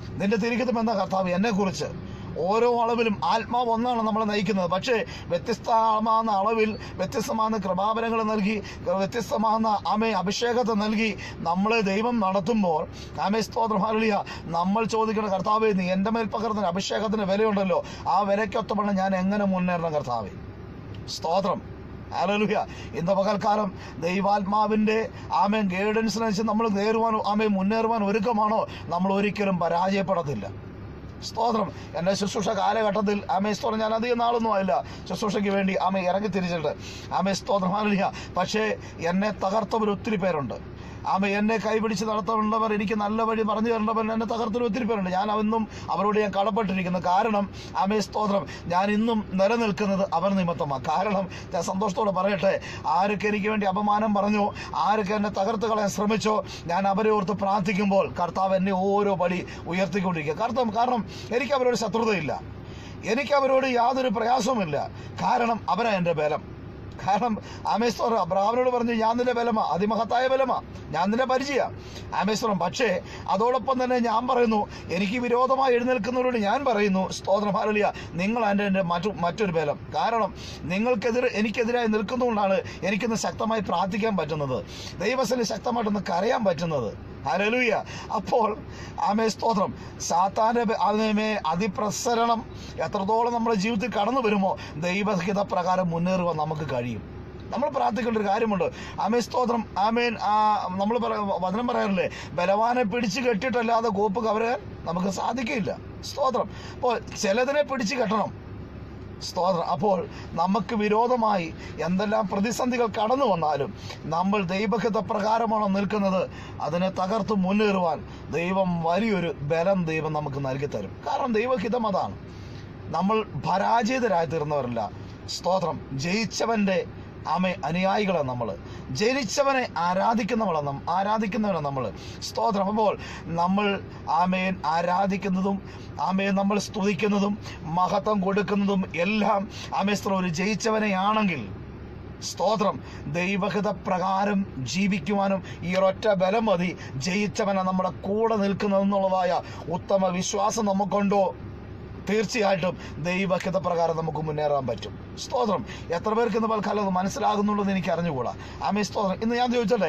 നിന്റെ തിരികത്തും എന്ന കർത്താവ് എന്നെ കുറിച്ച് ഓരോ അളവിലും ആത്മാവ് ഒന്നാണ് നമ്മളെ നയിക്കുന്നത് പക്ഷേ വ്യത്യസ്തമാകുന്ന അളവിൽ വ്യത്യസ്തമാകുന്ന കൃപാപനങ്ങൾ നൽകി വ്യത്യസ്തമാകുന്ന ആമെ അഭിഷേകത്തെ നൽകി നമ്മളെ ദൈവം നടത്തുമ്പോൾ ആമെ സ്തോത്രം ഹാലിയ നമ്മൾ ചോദിക്കുന്ന കർത്താവെ നീ എൻ്റെ മേൽ പകർന്ന അഭിഷേകത്തിന് വിലയുണ്ടല്ലോ ആ വിലയ്ക്കൊത്തവണ്ണം ഞാൻ എങ്ങനെ മുന്നേറണം കർത്താവെ സ്തോത്രം ഹല്ലേലൂയ ഇന്ന് പകൽക്കാലം ദൈവാത്മാവിന്റെ ആമേൻ ഗൈഡൻസിനനുസരിച്ച് നമ്മൾ നേരുവാൻ ആമേ മുന്നേറുവാൻ ഒരുക്കമാണോ നമ്മൾ ഒരിക്കലും പരാജയപ്പെടത്തില്ല സ്തോത്രം എൻ്റെ ശുശ്രൂഷ കാലഘട്ടത്തിൽ ആമേ സ്തോത്രം ഞാൻ അധികം നാളൊന്നും ആയില്ല ശുശ്രൂഷയ്ക്ക് വേണ്ടി ആമേ ഇറങ്ങി തിരിച്ചിട്ട് ആമേ സ്തോത്രം ഹാലിയ പക്ഷേ എന്നെ തകർത്തവർ ഒത്തിരി പേരുണ്ട് ആമ എന്നെ കൈപിടിച്ച് നടത്തേണ്ടവർ എനിക്ക് നല്ല വഴി പറഞ്ഞു തരേണ്ടവർ എന്നെ തകർത്തൊരു ഒത്തിരി പേരുണ്ട് ഞാൻ അന്നും അവരോട് ഞാൻ കടപ്പെട്ടിരിക്കുന്നു കാരണം ആമേ സ്തോത്രം ഞാൻ ഇന്നും നിലനിൽക്കുന്നത് അവർ നിമിത്തമാണ് കാരണം ഞാൻ സന്തോഷത്തോടെ പറയട്ടെ ആരൊക്കെ എനിക്ക് വേണ്ടി അപമാനം പറഞ്ഞു ആരൊക്കെ എന്നെ തകർത്ത് കളയാൻ ശ്രമിച്ചോ ഞാൻ അവരെ ഓർത്ത് പ്രാർത്ഥിക്കുമ്പോൾ കർത്താവ് എന്നെ ഓരോ പടി ഉയർത്തിക്കൊണ്ടിരിക്കുക കർത്താവ് കാരണം എനിക്ക് അവരോട് ശത്രുതയില്ല എനിക്ക് അവരോട് യാതൊരു പ്രയാസവുമില്ല കാരണം അവരാ എൻ്റെ ബലം കാരണം ആമേശ്വരം അബ്രാഹ്മനോട് പറഞ്ഞു ഞാൻ നിന്റെ ബലമാ അതിമഹത്തായ ബലമാ ഞാൻ നിന്റെ പരിചയ ആമേശ്വരം പക്ഷേ അതോടൊപ്പം തന്നെ ഞാൻ പറയുന്നു എനിക്ക് വിരോധമായി എഴുന്നേൽക്കുന്നവരോട് ഞാൻ പറയുന്നു സ്തോത്രം ഹാലലിയ നിങ്ങൾ എൻ്റെ എൻ്റെ മറ്റു മറ്റൊരു ബലം കാരണം നിങ്ങൾക്കെതിരെ എനിക്കെതിരായി നിൽക്കുന്നതുകൊണ്ടാണ് എനിക്കിന്ന് ശക്തമായി പ്രാർത്ഥിക്കാൻ പറ്റുന്നത് ദൈവത്തിന് ശക്തമായിട്ടൊന്ന് കരയാൻ പറ്റുന്നത് ഹരലൂയ അപ്പോൾ ആമേ സ്തോത്രം സാത്താന്റെ ആമേ അതിപ്രസരണം എത്രത്തോളം നമ്മുടെ ജീവിതത്തിൽ കടന്നു വരുമോ ദൈവഹിത പ്രകാരം മുന്നേറുവാൻ നമുക്ക് കഴിയും നമ്മൾ പ്രാർത്ഥിക്കേണ്ട ഒരു കാര്യമുണ്ട് ആമേ സ്തോത്രം ആമേൻ ആ നമ്മൾ വചനം പറയാറില്ലേ ബലവാനെ പിടിച്ചു കെട്ടിയിട്ടല്ലാതെ കോപ്പ് കവരാൻ നമുക്ക് സാധിക്കില്ല സ്തോത്രം അപ്പോൾ ചിലതിനെ പിടിച്ചു കെട്ടണം സ്തോത്രം അപ്പോൾ നമുക്ക് വിരോധമായി എന്തെല്ലാം പ്രതിസന്ധികൾ കടന്നു വന്നാലും നമ്മൾ ദൈവഹിത പ്രകാരമാണോ നിൽക്കുന്നത് അതിനെ തകർത്ത് മുന്നേറുവാൻ ദൈവം വലിയൊരു ബലം ദൈവം നമുക്ക് നൽകി തരും കാരണം ദൈവഹിതം അതാണ് നമ്മൾ പരാജിതരായി തീർന്നവരല്ല സ്തോത്രം ജയിച്ചവന്റെ ആമെ അനുയായികളാണ് നമ്മൾ ജനിച്ചവനെ ആരാധിക്കുന്നവളാണ് നം- ആരാധിക്കുന്നവരാണ് നമ്മൾ സ്തോത്രം അപ്പോൾ നമ്മൾ ആമേൻ ആരാധിക്കുന്നതും ആമേൻ നമ്മൾ സ്തുതിക്കുന്നതും മഹത്വം കൊടുക്കുന്നതും എല്ലാം ആമേസ്ത്രം ഒരു ജയിച്ചവനെയാണെങ്കിൽ സ്തോത്രം ദൈവഹിത പ്രകാരം ജീവിക്കുവാനും ഈ ഒരൊറ്റ ബലം മതി ജയിച്ചവനെ നമ്മുടെ കൂടെ നിൽക്കുന്നതെന്നുള്ളതായ ഉത്തമ വിശ്വാസം നമുക്കുണ്ടോ തീർച്ചയായിട്ടും ദൈവഹിത പ്രകാരം നമുക്ക് മുന്നേറാൻ പറ്റും സ്തോത്രം എത്ര പേർക്ക് ഇന്ന് പൽക്കാലം അത് മനസ്സിലാകുന്നുള്ളൂ എന്ന് എനിക്ക് അറിഞ്ഞുകൂടാ ആമേ സ്തോത്രം ഇന്ന് ഞാൻ ചോദിച്ചോട്ടെ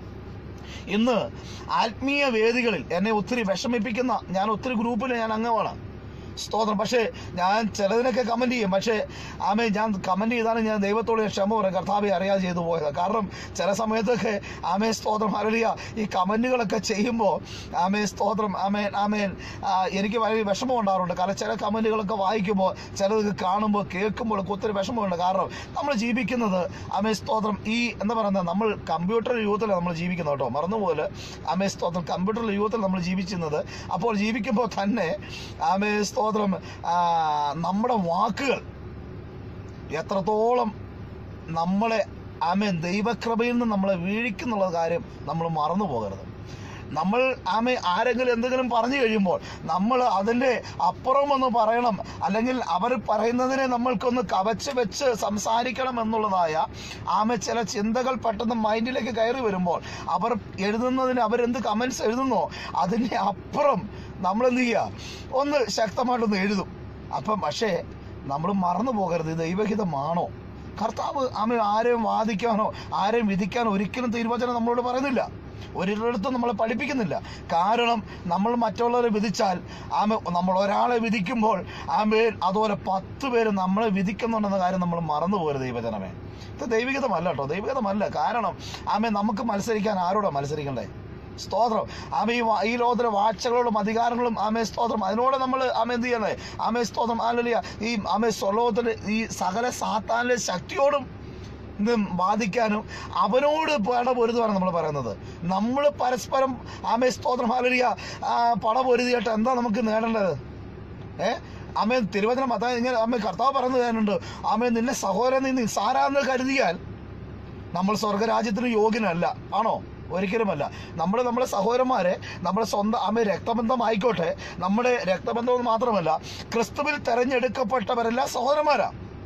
ഇന്ന് ആത്മീയ വേദികളിൽ എന്നെ ഒത്തിരി വിഷമിപ്പിക്കുന്ന ഞാൻ ഒത്തിരി ഗ്രൂപ്പിൽ ഞാൻ അംഗമാണ് സ്തോത്രം പക്ഷേ ഞാൻ ചിലതിനൊക്കെ കമന്റ് ചെയ്യും പക്ഷേ ആമേ ഞാൻ കമന്റ് ചെയ്താണ് ഞാൻ ദൈവത്തോട് ഞാൻ ക്ഷമ പറയും കർത്താവെ അറിയാതെ ചെയ്തു പോയത് കാരണം ചില സമയത്തൊക്കെ ആമേ സ്തോത്രം അരളിയ ഈ കമന്റുകളൊക്കെ ചെയ്യുമ്പോൾ ആമേ സ്തോത്രം ആമേൻ ആമേൻ ആ, എനിക്ക് വളരെ വിഷമം ഉണ്ടാകാറുണ്ട് കാരണം ചില കമന്റുകളൊക്കെ വായിക്കുമ്പോൾ ചിലത് കാണുമ്പോൾ കേൾക്കുമ്പോൾ ഒക്കെ ഒത്തിരി വിഷമമുണ്ട് കാരണം നമ്മൾ ജീവിക്കുന്നത് ആമേ സ്തോത്രം ഈ എന്താ പറയുന്നത് നമ്മൾ കമ്പ്യൂട്ടർ യുഗത്തിലാണ് നമ്മൾ ജീവിക്കുന്നത് കേട്ടോ മറന്നുപോലെ ആമേ സ്തോത്രം കമ്പ്യൂട്ടർ യുഗത്തിൽ നമ്മൾ ജീവിക്കുന്നത് അപ്പോൾ ജീവിക്കുമ്പോൾ തന്നെ ആമേ സ്തോത്രം ആ, നമ്മുടെ വാക്കുകൾ എത്രത്തോളം നമ്മളെ ആമേ ദൈവകൃപയിൽ നിന്ന് നമ്മളെ വീഴിക്കുന്നുള്ള കാര്യം നമ്മൾ മറന്നു പോകരുത് നമ്മൾ ആമേ ആരെങ്കിലും എന്തെങ്കിലും പറഞ്ഞു കഴിയുമ്പോൾ നമ്മൾ അതിൻ്റെ അപ്പുറം ഒന്ന് പറയണം അല്ലെങ്കിൽ അവർ പറയുന്നതിനെ നമ്മൾക്കൊന്ന് കവച്ച് വെച്ച് സംസാരിക്കണം എന്നുള്ളതായ ആമേ ചില ചിന്തകൾ പെട്ടെന്ന് മൈൻഡിലേക്ക് കയറി വരുമ്പോൾ അവർ എഴുതുന്നതിന് അവരെന്ത് കമൻസ് എഴുതുന്നോ അതിൻ്റെ അപ്പുറം നമ്മൾ എന്ത് ചെയ്യുക ഒന്ന് ശക്തമായിട്ടൊന്ന് എഴുതും അപ്പം പക്ഷേ നമ്മൾ മറന്നു പോകരുത് ഇത് ദൈവഹിതമാണോ കർത്താവ് ആമ ആരെയും വാദിക്കാനോ ആരെയും വിധിക്കാനോ ഒരിക്കലും തീരുമാനം നമ്മളോട് പറയുന്നില്ല ഒരിടത്തും നമ്മളെ പഠിപ്പിക്കുന്നില്ല കാരണം നമ്മൾ മറ്റുള്ളവരെ വിധിച്ചാൽ ആമ നമ്മൾ ഒരാളെ വിധിക്കുമ്പോൾ ആമേൻ അതുപോലെ പത്ത് പേര് നമ്മളെ വിധിക്കുന്നുണ്ടെന്ന കാര്യം നമ്മൾ മറന്നു പോകരുത് ദൈവജനമേ ഇത് ദൈവികതമല്ല കേട്ടോ ദൈവികതമല്ല കാരണം ആമേ നമുക്ക് മത്സരിക്കാൻ ആരോടാ മത്സരിക്കണ്ടേ സ്തോത്രം ആമേ ഈ വാ- ഈ ലോകത്തിലെ വാഴ്ചകളോടും അധികാരങ്ങളും ആമേ സ്തോത്രം അതിനോട് നമ്മൾ ആമേ എന്ത് ചെയ്യണേ ആമേ സ്തോത്രം ആലിയ ഈ ആമേ സ്വലോകത്തിലെ ഈ സകല സാത്താനിലെ ശക്തിയോടും ഇത് ബാധിക്കാനും അവനോട് പട പൊരുതുവാണ് നമ്മൾ പറയുന്നത് നമ്മൾ പരസ്പരം ആമേ സ്തോത്രം ആലിയ പട പൊരുതിയിട്ട് എന്താ നമുക്ക് നേടേണ്ടത് ഏ അമ്മ തിരുവചനം അതായത് ഇങ്ങനെ അമ്മ കർത്താവ് പറഞ്ഞു തരുന്നുണ്ട് അമ്മ നിന്നെ സഹോദരൻ നീ നിസ്സാരാന്ന് കരുതിയാൽ നമ്മൾ സ്വർഗരാജ്യത്തിന് യോഗ്യനല്ല ആണോ ഒരിക്കലുമല്ല നമ്മൾ നമ്മുടെ സഹോദരന്മാരെ നമ്മുടെ സ്വന്തം അമ്മ രക്തബന്ധമായിക്കോട്ടെ നമ്മുടെ രക്തബന്ധം എന്ന് മാത്രമല്ല ക്രിസ്തുവിൽ തെരഞ്ഞെടുക്കപ്പെട്ടവരെല്ലാം സഹോദരന്മാരാ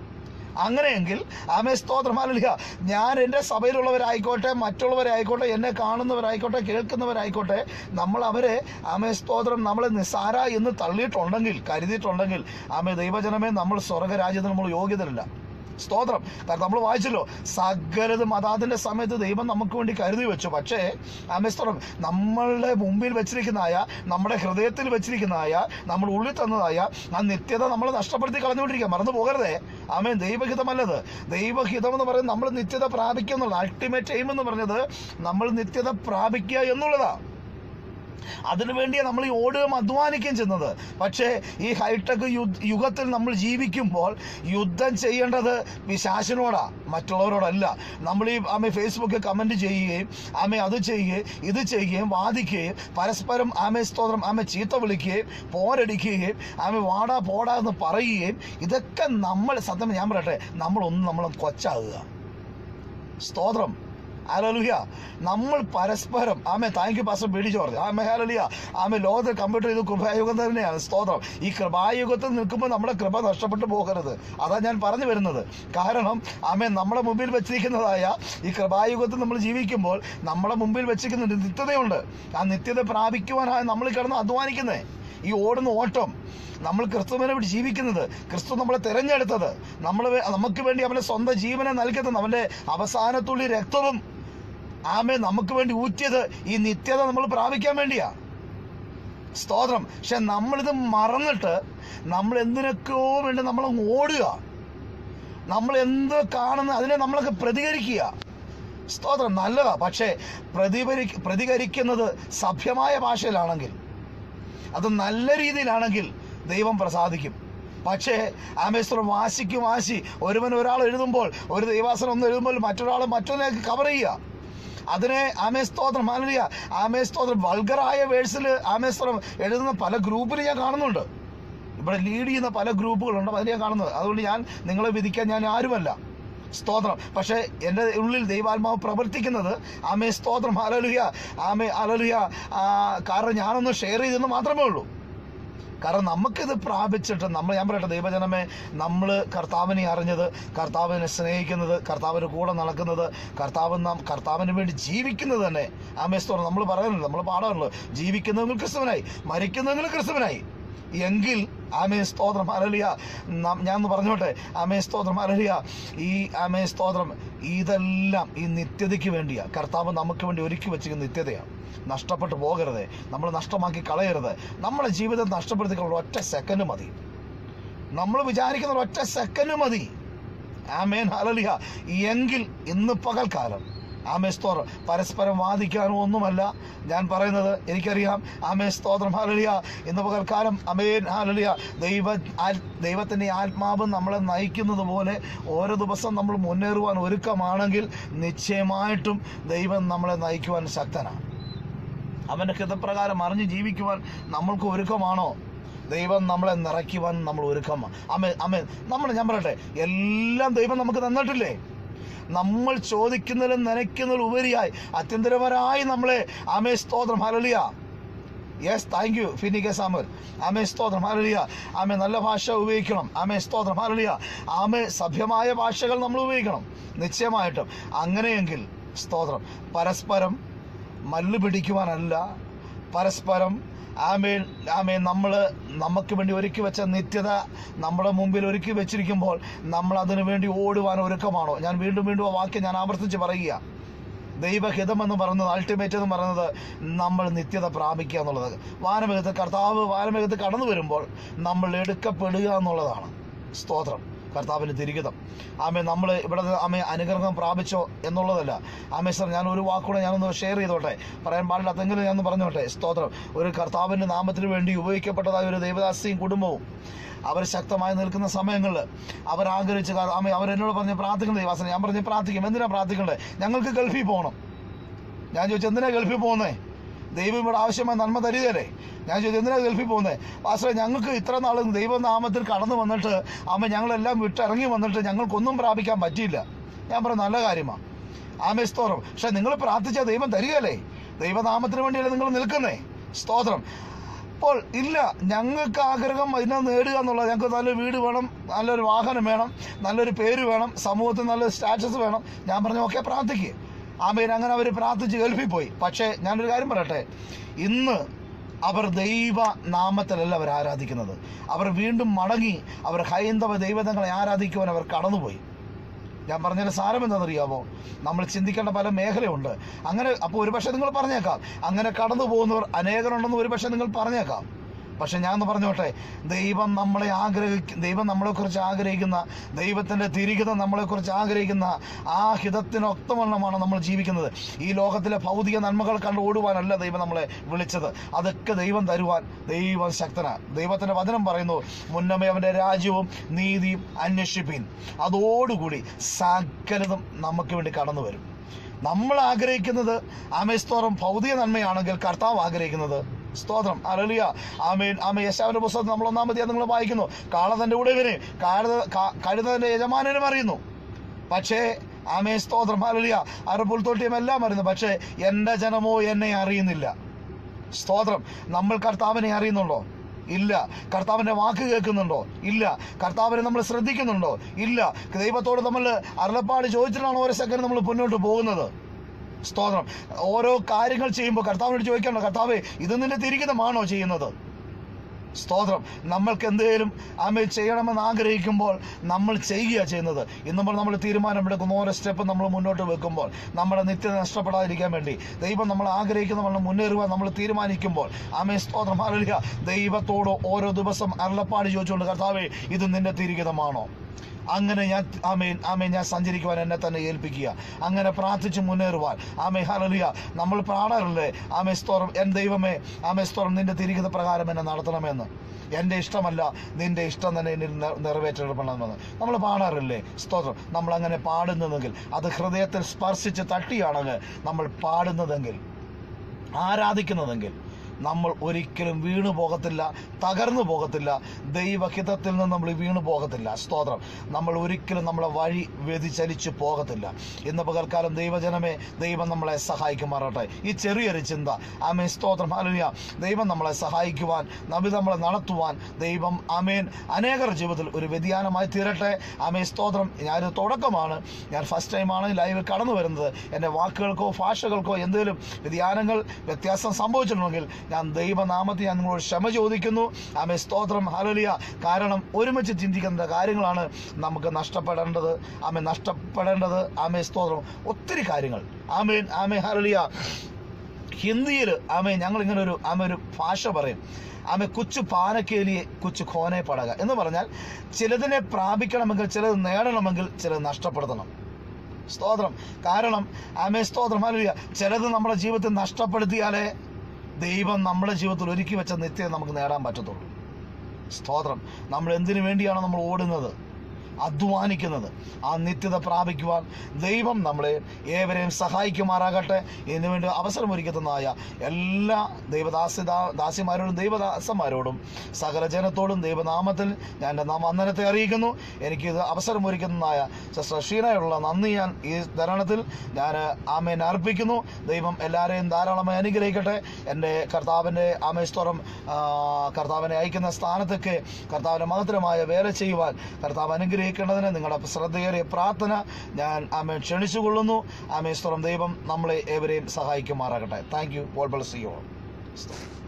അങ്ങനെയെങ്കിൽ ആമേ സ്തോത്രം ഹല്ലേലൂയ ഞാൻ എൻ്റെ സഭയിലുള്ളവരായിക്കോട്ടെ മറ്റുള്ളവരായിക്കോട്ടെ എന്നെ കാണുന്നവരായിക്കോട്ടെ കേൾക്കുന്നവരായിക്കോട്ടെ നമ്മൾ അവരെ ആമേ സ്തോത്രം നമ്മളെ നിസ്സാര എന്ന് തള്ളിയിട്ടുണ്ടെങ്കിൽ കരുതിയിട്ടുണ്ടെങ്കിൽ ആമേ ദൈവജനമേ നമ്മൾ സ്വർഗരാജ്യത്തിന് നമ്മൾ യോഗ്യതയില്ല സ്തോത്രം കാരണം നമ്മൾ വായിച്ചല്ലോ സകലതും അതാതിന്റെ സമയത്ത് ദൈവം നമുക്ക് വേണ്ടി കരുതി വെച്ചു പക്ഷേ ആമേ സ്തോത്രം നമ്മളുടെ മുമ്പിൽ വെച്ചിരിക്കുന്നതായ നമ്മുടെ ഹൃദയത്തിൽ വെച്ചിരിക്കുന്നതായ നമ്മൾ ഉള്ളിൽ തന്നതായ ആ നിത്യത നമ്മൾ നഷ്ടപ്പെടുത്തി കളഞ്ഞുകൊണ്ടിരിക്കുക മറന്നു പോകരുതേ ആമേ ദൈവഹിതമല്ലത് ദൈവഹിതം എന്ന് പറയുന്നത് നമ്മൾ നിത്യത പ്രാപിക്കുക എന്നുള്ളത് അൾട്ടിമേറ്റ് എയിം എന്ന് പറഞ്ഞത് നമ്മൾ നിത്യത പ്രാപിക്കുക എന്നുള്ളതാ അതിനുവേണ്ടിയാണ് നമ്മൾ ഈ ഓടുകയും അധ്വാനിക്കുകയും ചെയ്യുന്നത് പക്ഷേ ഈ ഹൈടെക് യുദ്ധ- യുഗത്തിൽ നമ്മൾ ജീവിക്കുമ്പോൾ യുദ്ധം ചെയ്യേണ്ടത് പിശാശിനോടാ മറ്റുള്ളവരോടല്ല നമ്മൾ ഈ ആമെ ഫേസ്ബുക്കിൽ കമന്റ് ചെയ്യുകയും ആമെ അത് ചെയ്യുകയും ഇത് ചെയ്യുകയും വാദിക്കുകയും പരസ്പരം ആമെ സ്തോത്രം ആമെ ചീത്ത വിളിക്കുകയും പോരടിക്കുകയും ആമെ വാടാ പോടാ എന്ന് പറയുകയും ഇതൊക്കെ നമ്മൾ സത്യം ഞാൻ പറയട്ടെ നമ്മളൊന്നും നമ്മൾ കൊച്ചാകുക സ്തോത്രം ഹല്ലേലൂയ നമ്മൾ പരസ്പരം ആമെ thank you pastor B D George ആമെ ഹല്ലേലൂയ ആമെ ലോകത്തിൽ കമ്പ്യൂട്ടർ ചെയ്ത് കൃപായുഗം തന്നെയാണ് സ്തോത്രം ഈ കൃപായുഗത്തിൽ നിൽക്കുമ്പോൾ നമ്മുടെ കൃപ നഷ്ടപ്പെട്ടു പോകരുത് അതാ ഞാൻ പറഞ്ഞു വരുന്നത് കാരണം ആമെ നമ്മുടെ മുമ്പിൽ വെച്ചിരിക്കുന്നതായ ഈ കൃപായുഗത്തിൽ നമ്മൾ ജീവിക്കുമ്പോൾ നമ്മുടെ മുമ്പിൽ വെച്ചിരിക്കുന്ന ഒരു നിത്യതയുണ്ട് ആ നിത്യത പ്രാപിക്കുവാനായി നമ്മൾ കിടന്ന് അധ്വാനിക്കുന്നേ ഈ ഓടുന്ന ഓട്ടം നമ്മൾ ക്രിസ്തുവിനെ വേണ്ടി ജീവിക്കുന്നത് ക്രിസ്തു നമ്മളെ തിരഞ്ഞെടുത്തത് നമ്മൾ നമുക്ക് വേണ്ടി അവന്റെ സ്വന്തം ജീവനെ നൽകുന്നത് അവന്റെ അവസാനത്തുള്ളി രക്തവും ആമേ നമുക്ക് വേണ്ടി ഊറ്റിയത് ഈ നിത്യത നമ്മൾ പ്രാപിക്കാൻ വേണ്ടിയാ സ്തോത്രം പക്ഷെ നമ്മളിത് മറന്നിട്ട് നമ്മൾ എന്തിനൊക്കെയോ വേണ്ടി നമ്മൾ ഓടുക നമ്മൾ എന്ത് കാണുന്ന അതിനെ നമ്മളൊക്കെ പ്രതികരിക്കുക സ്തോത്രം നല്ലതാ പക്ഷേ പ്രതിപരി പ്രതികരിക്കുന്നത് സഭ്യമായ ഭാഷയിലാണെങ്കിൽ അത് നല്ല രീതിയിലാണെങ്കിൽ ദൈവം പ്രസാദിക്കും പക്ഷേ ആമേശ്വരം വാശിക്ക് വാശി ഒരുവൻ ഒരാൾ എഴുതുമ്പോൾ ഒരു ദൈവാസനം ഒന്ന് എഴുതുമ്പോൾ മറ്റൊരാൾ മറ്റൊന്നിനെ കവർ ചെയ്യുക അതിനെ ആമേ സ്തോത്രം മാനലിയ ആമേ സ്തോത്രം വൾഗറായ വേഴ്സിൽ ആമേസ്തോത്രം എഴുതുന്ന പല ഗ്രൂപ്പിൽ ഞാൻ കാണുന്നുണ്ട് ഇവിടെ ലീഡ് ചെയ്യുന്ന പല ഗ്രൂപ്പുകളുണ്ട് അതിനെ ഞാൻ കാണുന്നത് അതുകൊണ്ട് ഞാൻ നിങ്ങളെ വിധിക്കാൻ ഞാൻ ആരുമല്ല സ്തോത്രം പക്ഷേ എൻ്റെ ഉള്ളിൽ ദൈവാത്മാവ് പ്രവർത്തിക്കുന്നത് ആമേ സ്തോത്രം അലലുയ ആമേ അലലുയ കാരണം ഞാനൊന്ന് ഷെയർ ചെയ്തെന്ന് മാത്രമേ ഉള്ളൂ കാരണം നമുക്കിത് പ്രാപിച്ചിട്ട് നമ്മൾ ഞാൻ പറയട്ടെ ദൈവജനമേ നമ്മൾ കർത്താവിനെ അറിഞ്ഞത് കർത്താവിനെ സ്നേഹിക്കുന്നത് കർത്താവിന് കൂടെ നടക്കുന്നത് കർത്താവ് നാം കർത്താവിന് വേണ്ടി ജീവിക്കുന്നത് തന്നെ ആമേ സ്തോത്രം നമ്മൾ പറയുന്നുണ്ട് നമ്മൾ പാടാറുള്ളൂ ജീവിക്കുന്നവങ്ങൾ ക്രിസ്തുവിനായി മരിക്കുന്നവങ്ങൾ ക്രിസ്തുവിനായി എങ്കിൽ ആമേ സ്തോത്രം അരലിയ ഞാൻ ഒന്ന് പറഞ്ഞോട്ടെ ആമേ സ്തോത്രം അരലിയ ഈ ആമേ സ്തോത്രം ഇതെല്ലാം ഈ നിത്യതയ്ക്ക് വേണ്ടിയാ കർത്താവ് നമുക്ക് വേണ്ടി ഒരുക്കി വെച്ചിരിക്കുന്ന നിത്യതയാണ് നഷ്ടപ്പെട്ടു പോകരുത് നമ്മൾ നഷ്ടമാക്കി കളയരുത് നമ്മുടെ ജീവിതം നഷ്ടപ്പെടുത്തിക്കൊണ്ട് ഒറ്റ സെക്കൻഡ് മതി നമ്മൾ വിചാരിക്കുന്ന ഒരു ഒറ്റ സെക്കൻഡ് മതി ആമേൻ ഹലലിയ എങ്കിൽ ഇന്ന് പകൽക്കാലം ആമേ സ്തോത്രം പരസ്പരം വാദിക്കാനോ ഒന്നുമല്ല ഞാൻ പറയുന്നത് എനിക്കറിയാം ആമേ സ്തോത്രം ഹാലലിയ ഇന്ന് പകൽക്കാലം അമേൻ ഹാലലിയ ദൈവ ആൽ- ദൈവത്തിന്റെ ആത്മാവ് നമ്മളെ നയിക്കുന്നത് പോലെ ഓരോ ദിവസം നമ്മൾ മുന്നേറുവാൻ ഒരുക്കമാണെങ്കിൽ നിശ്ചയമായിട്ടും ദൈവം നമ്മളെ നയിക്കുവാൻ ശക്തനാണ് അവന്റെ ഹിതപ്രകാരം അറിഞ്ഞ് ജീവിക്കുവാൻ നമ്മൾക്ക് ഒരുക്കമാണോ ദൈവം നമ്മളെ നിറയ്ക്കുവാൻ നമ്മൾ ഒരുക്കമാണ് അമ്മേ അമ്മേ നമ്മൾ ഞാൻ പറയട്ടെ എല്ലാം ദൈവം നമുക്ക് തന്നിട്ടില്ലേ നമ്മൾ ചോദിക്കുന്നതിലും നനയ്ക്കുന്നതിലും ഉപരിയായി അത്യന്തരപരമായി നമ്മളെ ആമേ സ്തോത്രം ഹലലിയ യെസ് താങ്ക് യു ഫിനിക സാമർ ആമേ സ്തോത്രം ഹാലലിയ ആമേ നല്ല ഭാഷ ഉപയോഗിക്കണം ആമേ സ്തോത്രം ഹാലലിയ ആമേ സഭ്യമായ ഭാഷകൾ നമ്മൾ ഉപയോഗിക്കണം നിശ്ചയമായിട്ടും അങ്ങനെയെങ്കിൽ സ്തോത്രം പരസ്പരം മല്ല് പിടിക്കുവാനല്ല പരസ്പരം ആമേ ആമേ നമ്മൾ നമുക്ക് വേണ്ടി ഒരുക്കി വെച്ച നിത്യത നമ്മുടെ മുമ്പിൽ ഒരുക്കി വെച്ചിരിക്കുമ്പോൾ നമ്മൾ അതിനു വേണ്ടി ഓടുവാൻ ഒരുക്കമാണോ ഞാൻ വീണ്ടും വീണ്ടും ആ വാക്യം ഞാൻ ആവർത്തിച്ച് പറയുക ദൈവഹിതം എന്ന് പറയുന്നത് അൾട്ടിമേറ്റ് എന്ന് പറയുന്നത് നമ്മൾ നിത്യത പ്രാപിക്കുക എന്നുള്ളത് വാനമേഘത്ത് കർത്താവ് വാനമേഘത്ത് കടന്നു വരുമ്പോൾ നമ്മൾ എടുക്കപ്പെടുക എന്നുള്ളതാണ് സ്തോത്രം കർത്താവിന് തിരികിതം ആമേ നമ്മൾ ഇവിടെ ആമേ അനുഗ്രഹം പ്രാപിച്ചോ എന്നുള്ളതല്ല ആമേ സർ ഞാൻ ഒരു വാക്കുകൂടെ ഞാനൊന്ന് ഷെയർ ചെയ്തോട്ടെ പറയാൻ പാടില്ലാത്തെങ്കിലും ഞാനൊന്ന് പറഞ്ഞോട്ടെ സ്തോത്രം ഒരു കർത്താവിന്റെ നാമത്തിന് വേണ്ടി ഉപയോഗിക്കപ്പെട്ടതായ ഒരു ദൈവദാസിയും കുടുംബവും അവർ ശക്തമായി നിൽക്കുന്ന സമയങ്ങളിൽ അവർ ആഗ്രഹിച്ച കാ- ആമേ അവരെന്നോട് പറഞ്ഞ് പ്രാർത്ഥിക്കണം ദൈവാസന ഞാൻ പറഞ്ഞ് പ്രാർത്ഥിക്കും എന്തിനാ പ്രാർത്ഥിക്കണ്ടേ ഞങ്ങൾക്ക് ഗൾഫിൽ പോകണം ഞാൻ ചോദിച്ചു എന്തിനാ ഗൾഫിൽ പോകുന്നേ ദൈവം ഇവിടെ ആവശ്യമായ നന്മ തരികയല്ലേ ഞാൻ ചോദിച്ചു എന്തിനാ ഗൾഫിൽ പോകുന്നത് പാസ്റ്ററെ ഞങ്ങൾക്ക് ഇത്ര നാളും ദൈവനാമത്തിൽ കടന്നു വന്നിട്ട് അമ്മ ഞങ്ങളെല്ലാം വിട്ടിറങ്ങി വന്നിട്ട് ഞങ്ങൾക്കൊന്നും പ്രാപിക്കാൻ പറ്റിയില്ല ഞാൻ പറഞ്ഞു നല്ല കാര്യമാണ് ആമേ സ്തോത്രം പക്ഷെ നിങ്ങൾ പ്രാർത്ഥിച്ച ദൈവം തരികയല്ലേ ദൈവനാമത്തിന് വേണ്ടിയല്ലേ നിങ്ങൾ നിൽക്കുന്നേ സ്തോത്രം അപ്പോൾ ഇല്ല ഞങ്ങൾക്ക് ആഗ്രഹം ഇതിനെ നേടുക എന്നുള്ളത് ഞങ്ങൾക്ക് നല്ലൊരു വീട് വേണം നല്ലൊരു വാഹനം വേണം നല്ലൊരു പേര് വേണം സമൂഹത്തിൽ നല്ലൊരു സ്റ്റാറ്റസ് വേണം ഞാൻ പറഞ്ഞു ഓക്കെ പ്രാർത്ഥിക്കുക ആമേൻ അങ്ങനെ അവർ പ്രാർത്ഥിച്ച് ഗൾഫിൽ പോയി പക്ഷേ ഞാനൊരു കാര്യം പറയട്ടെ ഇന്ന് അവർ ദൈവ നാമത്തിലല്ല അവർ ആരാധിക്കുന്നത് അവർ വീണ്ടും മടങ്ങി അവർ ഹൈന്ദവ ദൈവതങ്ങളെ ആരാധിക്കുവാൻ അവർ കടന്നുപോയി ഞാൻ പറഞ്ഞതിന്റെ സാരം എന്താണെന്നറിയാമോ നമ്മൾ ചിന്തിക്കേണ്ട പല മേഖലയുണ്ട് അങ്ങനെ അപ്പോൾ ഒരുപക്ഷെ നിങ്ങൾ പറഞ്ഞേക്കാം അങ്ങനെ കടന്നു പോകുന്നവർ അനേകരുണ്ടെന്ന് ഒരുപക്ഷെ നിങ്ങൾ പറഞ്ഞേക്കാം പക്ഷെ ഞാൻ ഒന്ന് പറഞ്ഞോട്ടെ ദൈവം നമ്മളെ ആഗ്രഹിക്ക ദൈവം നമ്മളെക്കുറിച്ച് ആഗ്രഹിക്കുന്ന ദൈവത്തിന്റെ തിരികത നമ്മളെക്കുറിച്ച് ആഗ്രഹിക്കുന്ന ആ ഹിതത്തിനൊത്തവണ്ണമാണ് നമ്മൾ ജീവിക്കുന്നത് ഈ ലോകത്തിലെ ഭൗതിക നന്മകൾ കണ്ട് ഓടുവാനല്ല ദൈവം നമ്മളെ വിളിച്ചത് അതൊക്കെ ദൈവം തരുവാൻ ദൈവം ശക്തനാണ് ദൈവത്തിന്റെ വചനം പറയുന്നു മുന്നമേ അവന്റെ രാജ്യവും നീതിയും അന്വേഷിപ്പീൻ അതോടുകൂടി സകലതും നമുക്ക് വേണ്ടി കടന്നു വരും നമ്മൾ ആഗ്രഹിക്കുന്നത് ആമേസ്തോറം ഭൗതിക നന്മയാണെങ്കിൽ കർത്താവ് ആഗ്രഹിക്കുന്നത് സ്തോത്രം അലലിയ ആമേൻ ആമേ യശാവിന്റെ പുസ്തകം നമ്മൾ ഒന്നാമത്തെ നിങ്ങൾ വായിക്കുന്നു കാള തന്റെ ഉടവിനെ കഴുതന്റെ യജമാനനും അറിയുന്നു പക്ഷേ ആമേ സ്തോത്രം അലലിയ അറബുൽ തൊട്ടിയും എല്ലാം അറിയുന്നു പക്ഷേ എന്റെ ജനമോ എന്നെ അറിയുന്നില്ല സ്തോത്രം നമ്മൾ കർത്താവിനെ അറിയുന്നുണ്ടോ ഇല്ല കർത്താവിന്റെ വാക്ക് കേൾക്കുന്നുണ്ടോ ഇല്ല കർത്താവിനെ നമ്മൾ ശ്രദ്ധിക്കുന്നുണ്ടോ ഇല്ല ദൈവത്തോട് നമ്മൾ അരുളപ്പാട് ചോദിച്ചിട്ടാണ് ഓരോ സെക്കൻഡ് നമ്മൾ മുന്നോട്ട് പോകുന്നത് സ്തോത്രം ഓരോ കാര്യങ്ങൾ ചെയ്യുമ്പോൾ കർത്താവിനോട് ചോദിക്കണം കർത്താവെ ഇത് നിന്റെ തിരികിതമാണോ ചെയ്യുന്നത് സ്തോത്രം നമ്മൾക്ക് എന്തെങ്കിലും ആമേ ചെയ്യണമെന്ന് ആഗ്രഹിക്കുമ്പോൾ നമ്മൾ ചെയ്യുക ചെയ്യുന്നത് ഇന്നുമ്പോൾ നമ്മൾ തീരുമാനമെടുക്കുന്ന ഓരോ സ്റ്റെപ്പ് നമ്മൾ മുന്നോട്ട് വെക്കുമ്പോൾ നമ്മുടെ നിത്യത നഷ്ടപ്പെടാതിരിക്കാൻ വേണ്ടി ദൈവം നമ്മൾ ആഗ്രഹിക്കുന്ന നമ്മൾ മുന്നേറുവാൻ നമ്മൾ തീരുമാനിക്കുമ്പോൾ ആമേ സ്തോത്രം അറിയുക ദൈവത്തോട് ഓരോ ദിവസം അരുളപ്പാട് ചോദിച്ചുകൊണ്ട് കർത്താവെ ഇത് നിന്റെ തിരികിതമാണോ അങ്ങനെ ഞാൻ ആമേൻ ആമേൻ ഞാൻ സഞ്ചരിക്കുവാൻ എന്നെ തന്നെ ഏൽപ്പിക്കുക അങ്ങനെ പ്രാർത്ഥിച്ച് മുന്നേറുവാൻ ആമേ ഹലലിയ നമ്മൾ പ്രാണാറില്ലേ ആമേ സ്തോറം എൻ ദൈവമേ ആമേ സ്തോറം നിന്റെ തിരികത പ്രകാരം എന്നെ നടത്തണമെന്ന് എൻ്റെ ഇഷ്ടമല്ല നിന്റെ ഇഷ്ടം തന്നെ എന്നിൽ നി- നിറവേറ്റപ്പെടണമെന്ന് നമ്മൾ പാടാറില്ലേ സ്തോത്രം നമ്മൾ അങ്ങനെ പാടുന്നതെങ്കിൽ അത് ഹൃദയത്തിൽ സ്പർശിച്ച് തട്ടിയാണെങ്കിൽ നമ്മൾ പാടുന്നതെങ്കിൽ ആരാധിക്കുന്നതെങ്കിൽ നമ്മൾ ഒരിക്കലും വീണു പോകത്തില്ല തകർന്നു പോകത്തില്ല ദൈവഹിതത്തിൽ നിന്ന് നമ്മൾ വീണു പോകത്തില്ല സ്തോത്രം നമ്മൾ ഒരിക്കലും നമ്മളെ വഴി വ്യതിചലിച്ചു പോകത്തില്ല ഇന്ന് പകൽക്കാലം ദൈവജനമേ ദൈവം നമ്മളെ സഹായിക്കുമാറട്ടെ ഈ ചെറിയൊരു ചിന്ത ആമേ സ്തോത്രം അലുയ ദൈവം നമ്മളെ സഹായിക്കുവാൻ നബി നമ്മളെ നടത്തുവാൻ ദൈവം ആമേൻ അനേകർ ജീവിതത്തിൽ ഒരു വ്യതിയാനമായി തീരട്ടെ ആമേ സ്തോത്രം ഞാനൊരു തുടക്കമാണ് ഞാൻ ഫസ്റ്റ് ടൈമാണ് ലൈവ് കടന്നു വരുന്നത് എൻ്റെ വാക്കുകൾക്കോ ഭാഷകൾക്കോ എന്തെങ്കിലും വ്യതിയാനങ്ങൾ വ്യത്യാസം സംഭവിച്ചിട്ടുണ്ടെങ്കിൽ ഞാൻ ദൈവനാമത്തിൽ ഞാൻ നിങ്ങളോട് ക്ഷമ ചോദിക്കുന്നു ആമേ സ്തോത്രം ഹലലിയ കാരണം ഒരുമിച്ച് ചിന്തിക്കുന്ന കാര്യങ്ങളാണ് നമുക്ക് നഷ്ടപ്പെടേണ്ടത് ആമേ നഷ്ടപ്പെടേണ്ടത് ആമേ സ്തോത്രം ഒത്തിരി കാര്യങ്ങൾ ആമേൻ ആമേ ഹലലിയ ഹിന്ദിയിൽ ആമേ ഞങ്ങൾ ഇങ്ങനെ ഒരു ആമേ ഒരു ഭാഷ പറയും ആമെ കുച്ചു പാനക്കേലിയെ കുച്ചു ഖോനെ പടക എന്ന് പറഞ്ഞാൽ ചിലതിനെ പ്രാപിക്കണമെങ്കിൽ ചിലത് നേടണമെങ്കിൽ ചിലത് നഷ്ടപ്പെടുത്തണം സ്തോത്രം കാരണം ആമേ സ്തോത്രം അല്ല ചിലത് നമ്മുടെ ജീവിതത്തിൽ നഷ്ടപ്പെടുത്തിയാലേ ദൈവം നമ്മുടെ ജീവിതത്തിൽ ഒരുക്കി വെച്ച നിത്യത നമുക്ക് നേടാൻ പറ്റത്തുള്ളൂ സ്തോത്രം നമ്മൾ എന്തിനു വേണ്ടിയാണ് നമ്മൾ ഓടുന്നത് അധ്വാനിക്കുന്നത് ആ നിത്യത പ്രാപിക്കുവാൻ ദൈവം നമ്മളെ ഏവരെയും സഹായിക്കുമാറാകട്ടെ ഇതിനുവേണ്ടി അവസരമൊരുക്കുന്നതായ എല്ലാ ദൈവദാസി ദാസിമാരോടും ദൈവദാസന്മാരോടും സകല ജനത്തോടും ദൈവനാമത്തിൽ ഞാൻ എൻ്റെ നാം വന്ദനത്തെ അറിയിക്കുന്നു എനിക്കിത് അവസരമൊരുക്കുന്നതായ സിസ്റ്റർ ഷീനയോടുള്ള നന്ദി ഞാൻ ഈ തരണത്തിൽ ഞാൻ ആമേൻ അർപ്പിക്കുന്നു ദൈവം എല്ലാവരെയും ധാരാളമായി അനുഗ്രഹിക്കട്ടെ എൻ്റെ കർത്താവിൻ്റെ ആമേസ്തോറം കർത്താവിനെ അയക്കുന്ന സ്ഥാനത്തൊക്കെ കർത്താവിൻ്റെ മഹത്തരമായ വേല ചെയ്യുവാൻ കർത്താവ് അനുഗ്രഹിക്കേണ്ടതിന് നിങ്ങളുടെ ശ്രദ്ധയേറിയ പ്രാർത്ഥന ഞാൻ ആമേ ക്ഷണിച്ചുകൊള്ളുന്നു ആമേ സ്തോത്രം ദൈവം നമ്മളെ ഏവരെയും സഹായിക്കുമാറാകട്ടെ thank you God bless you all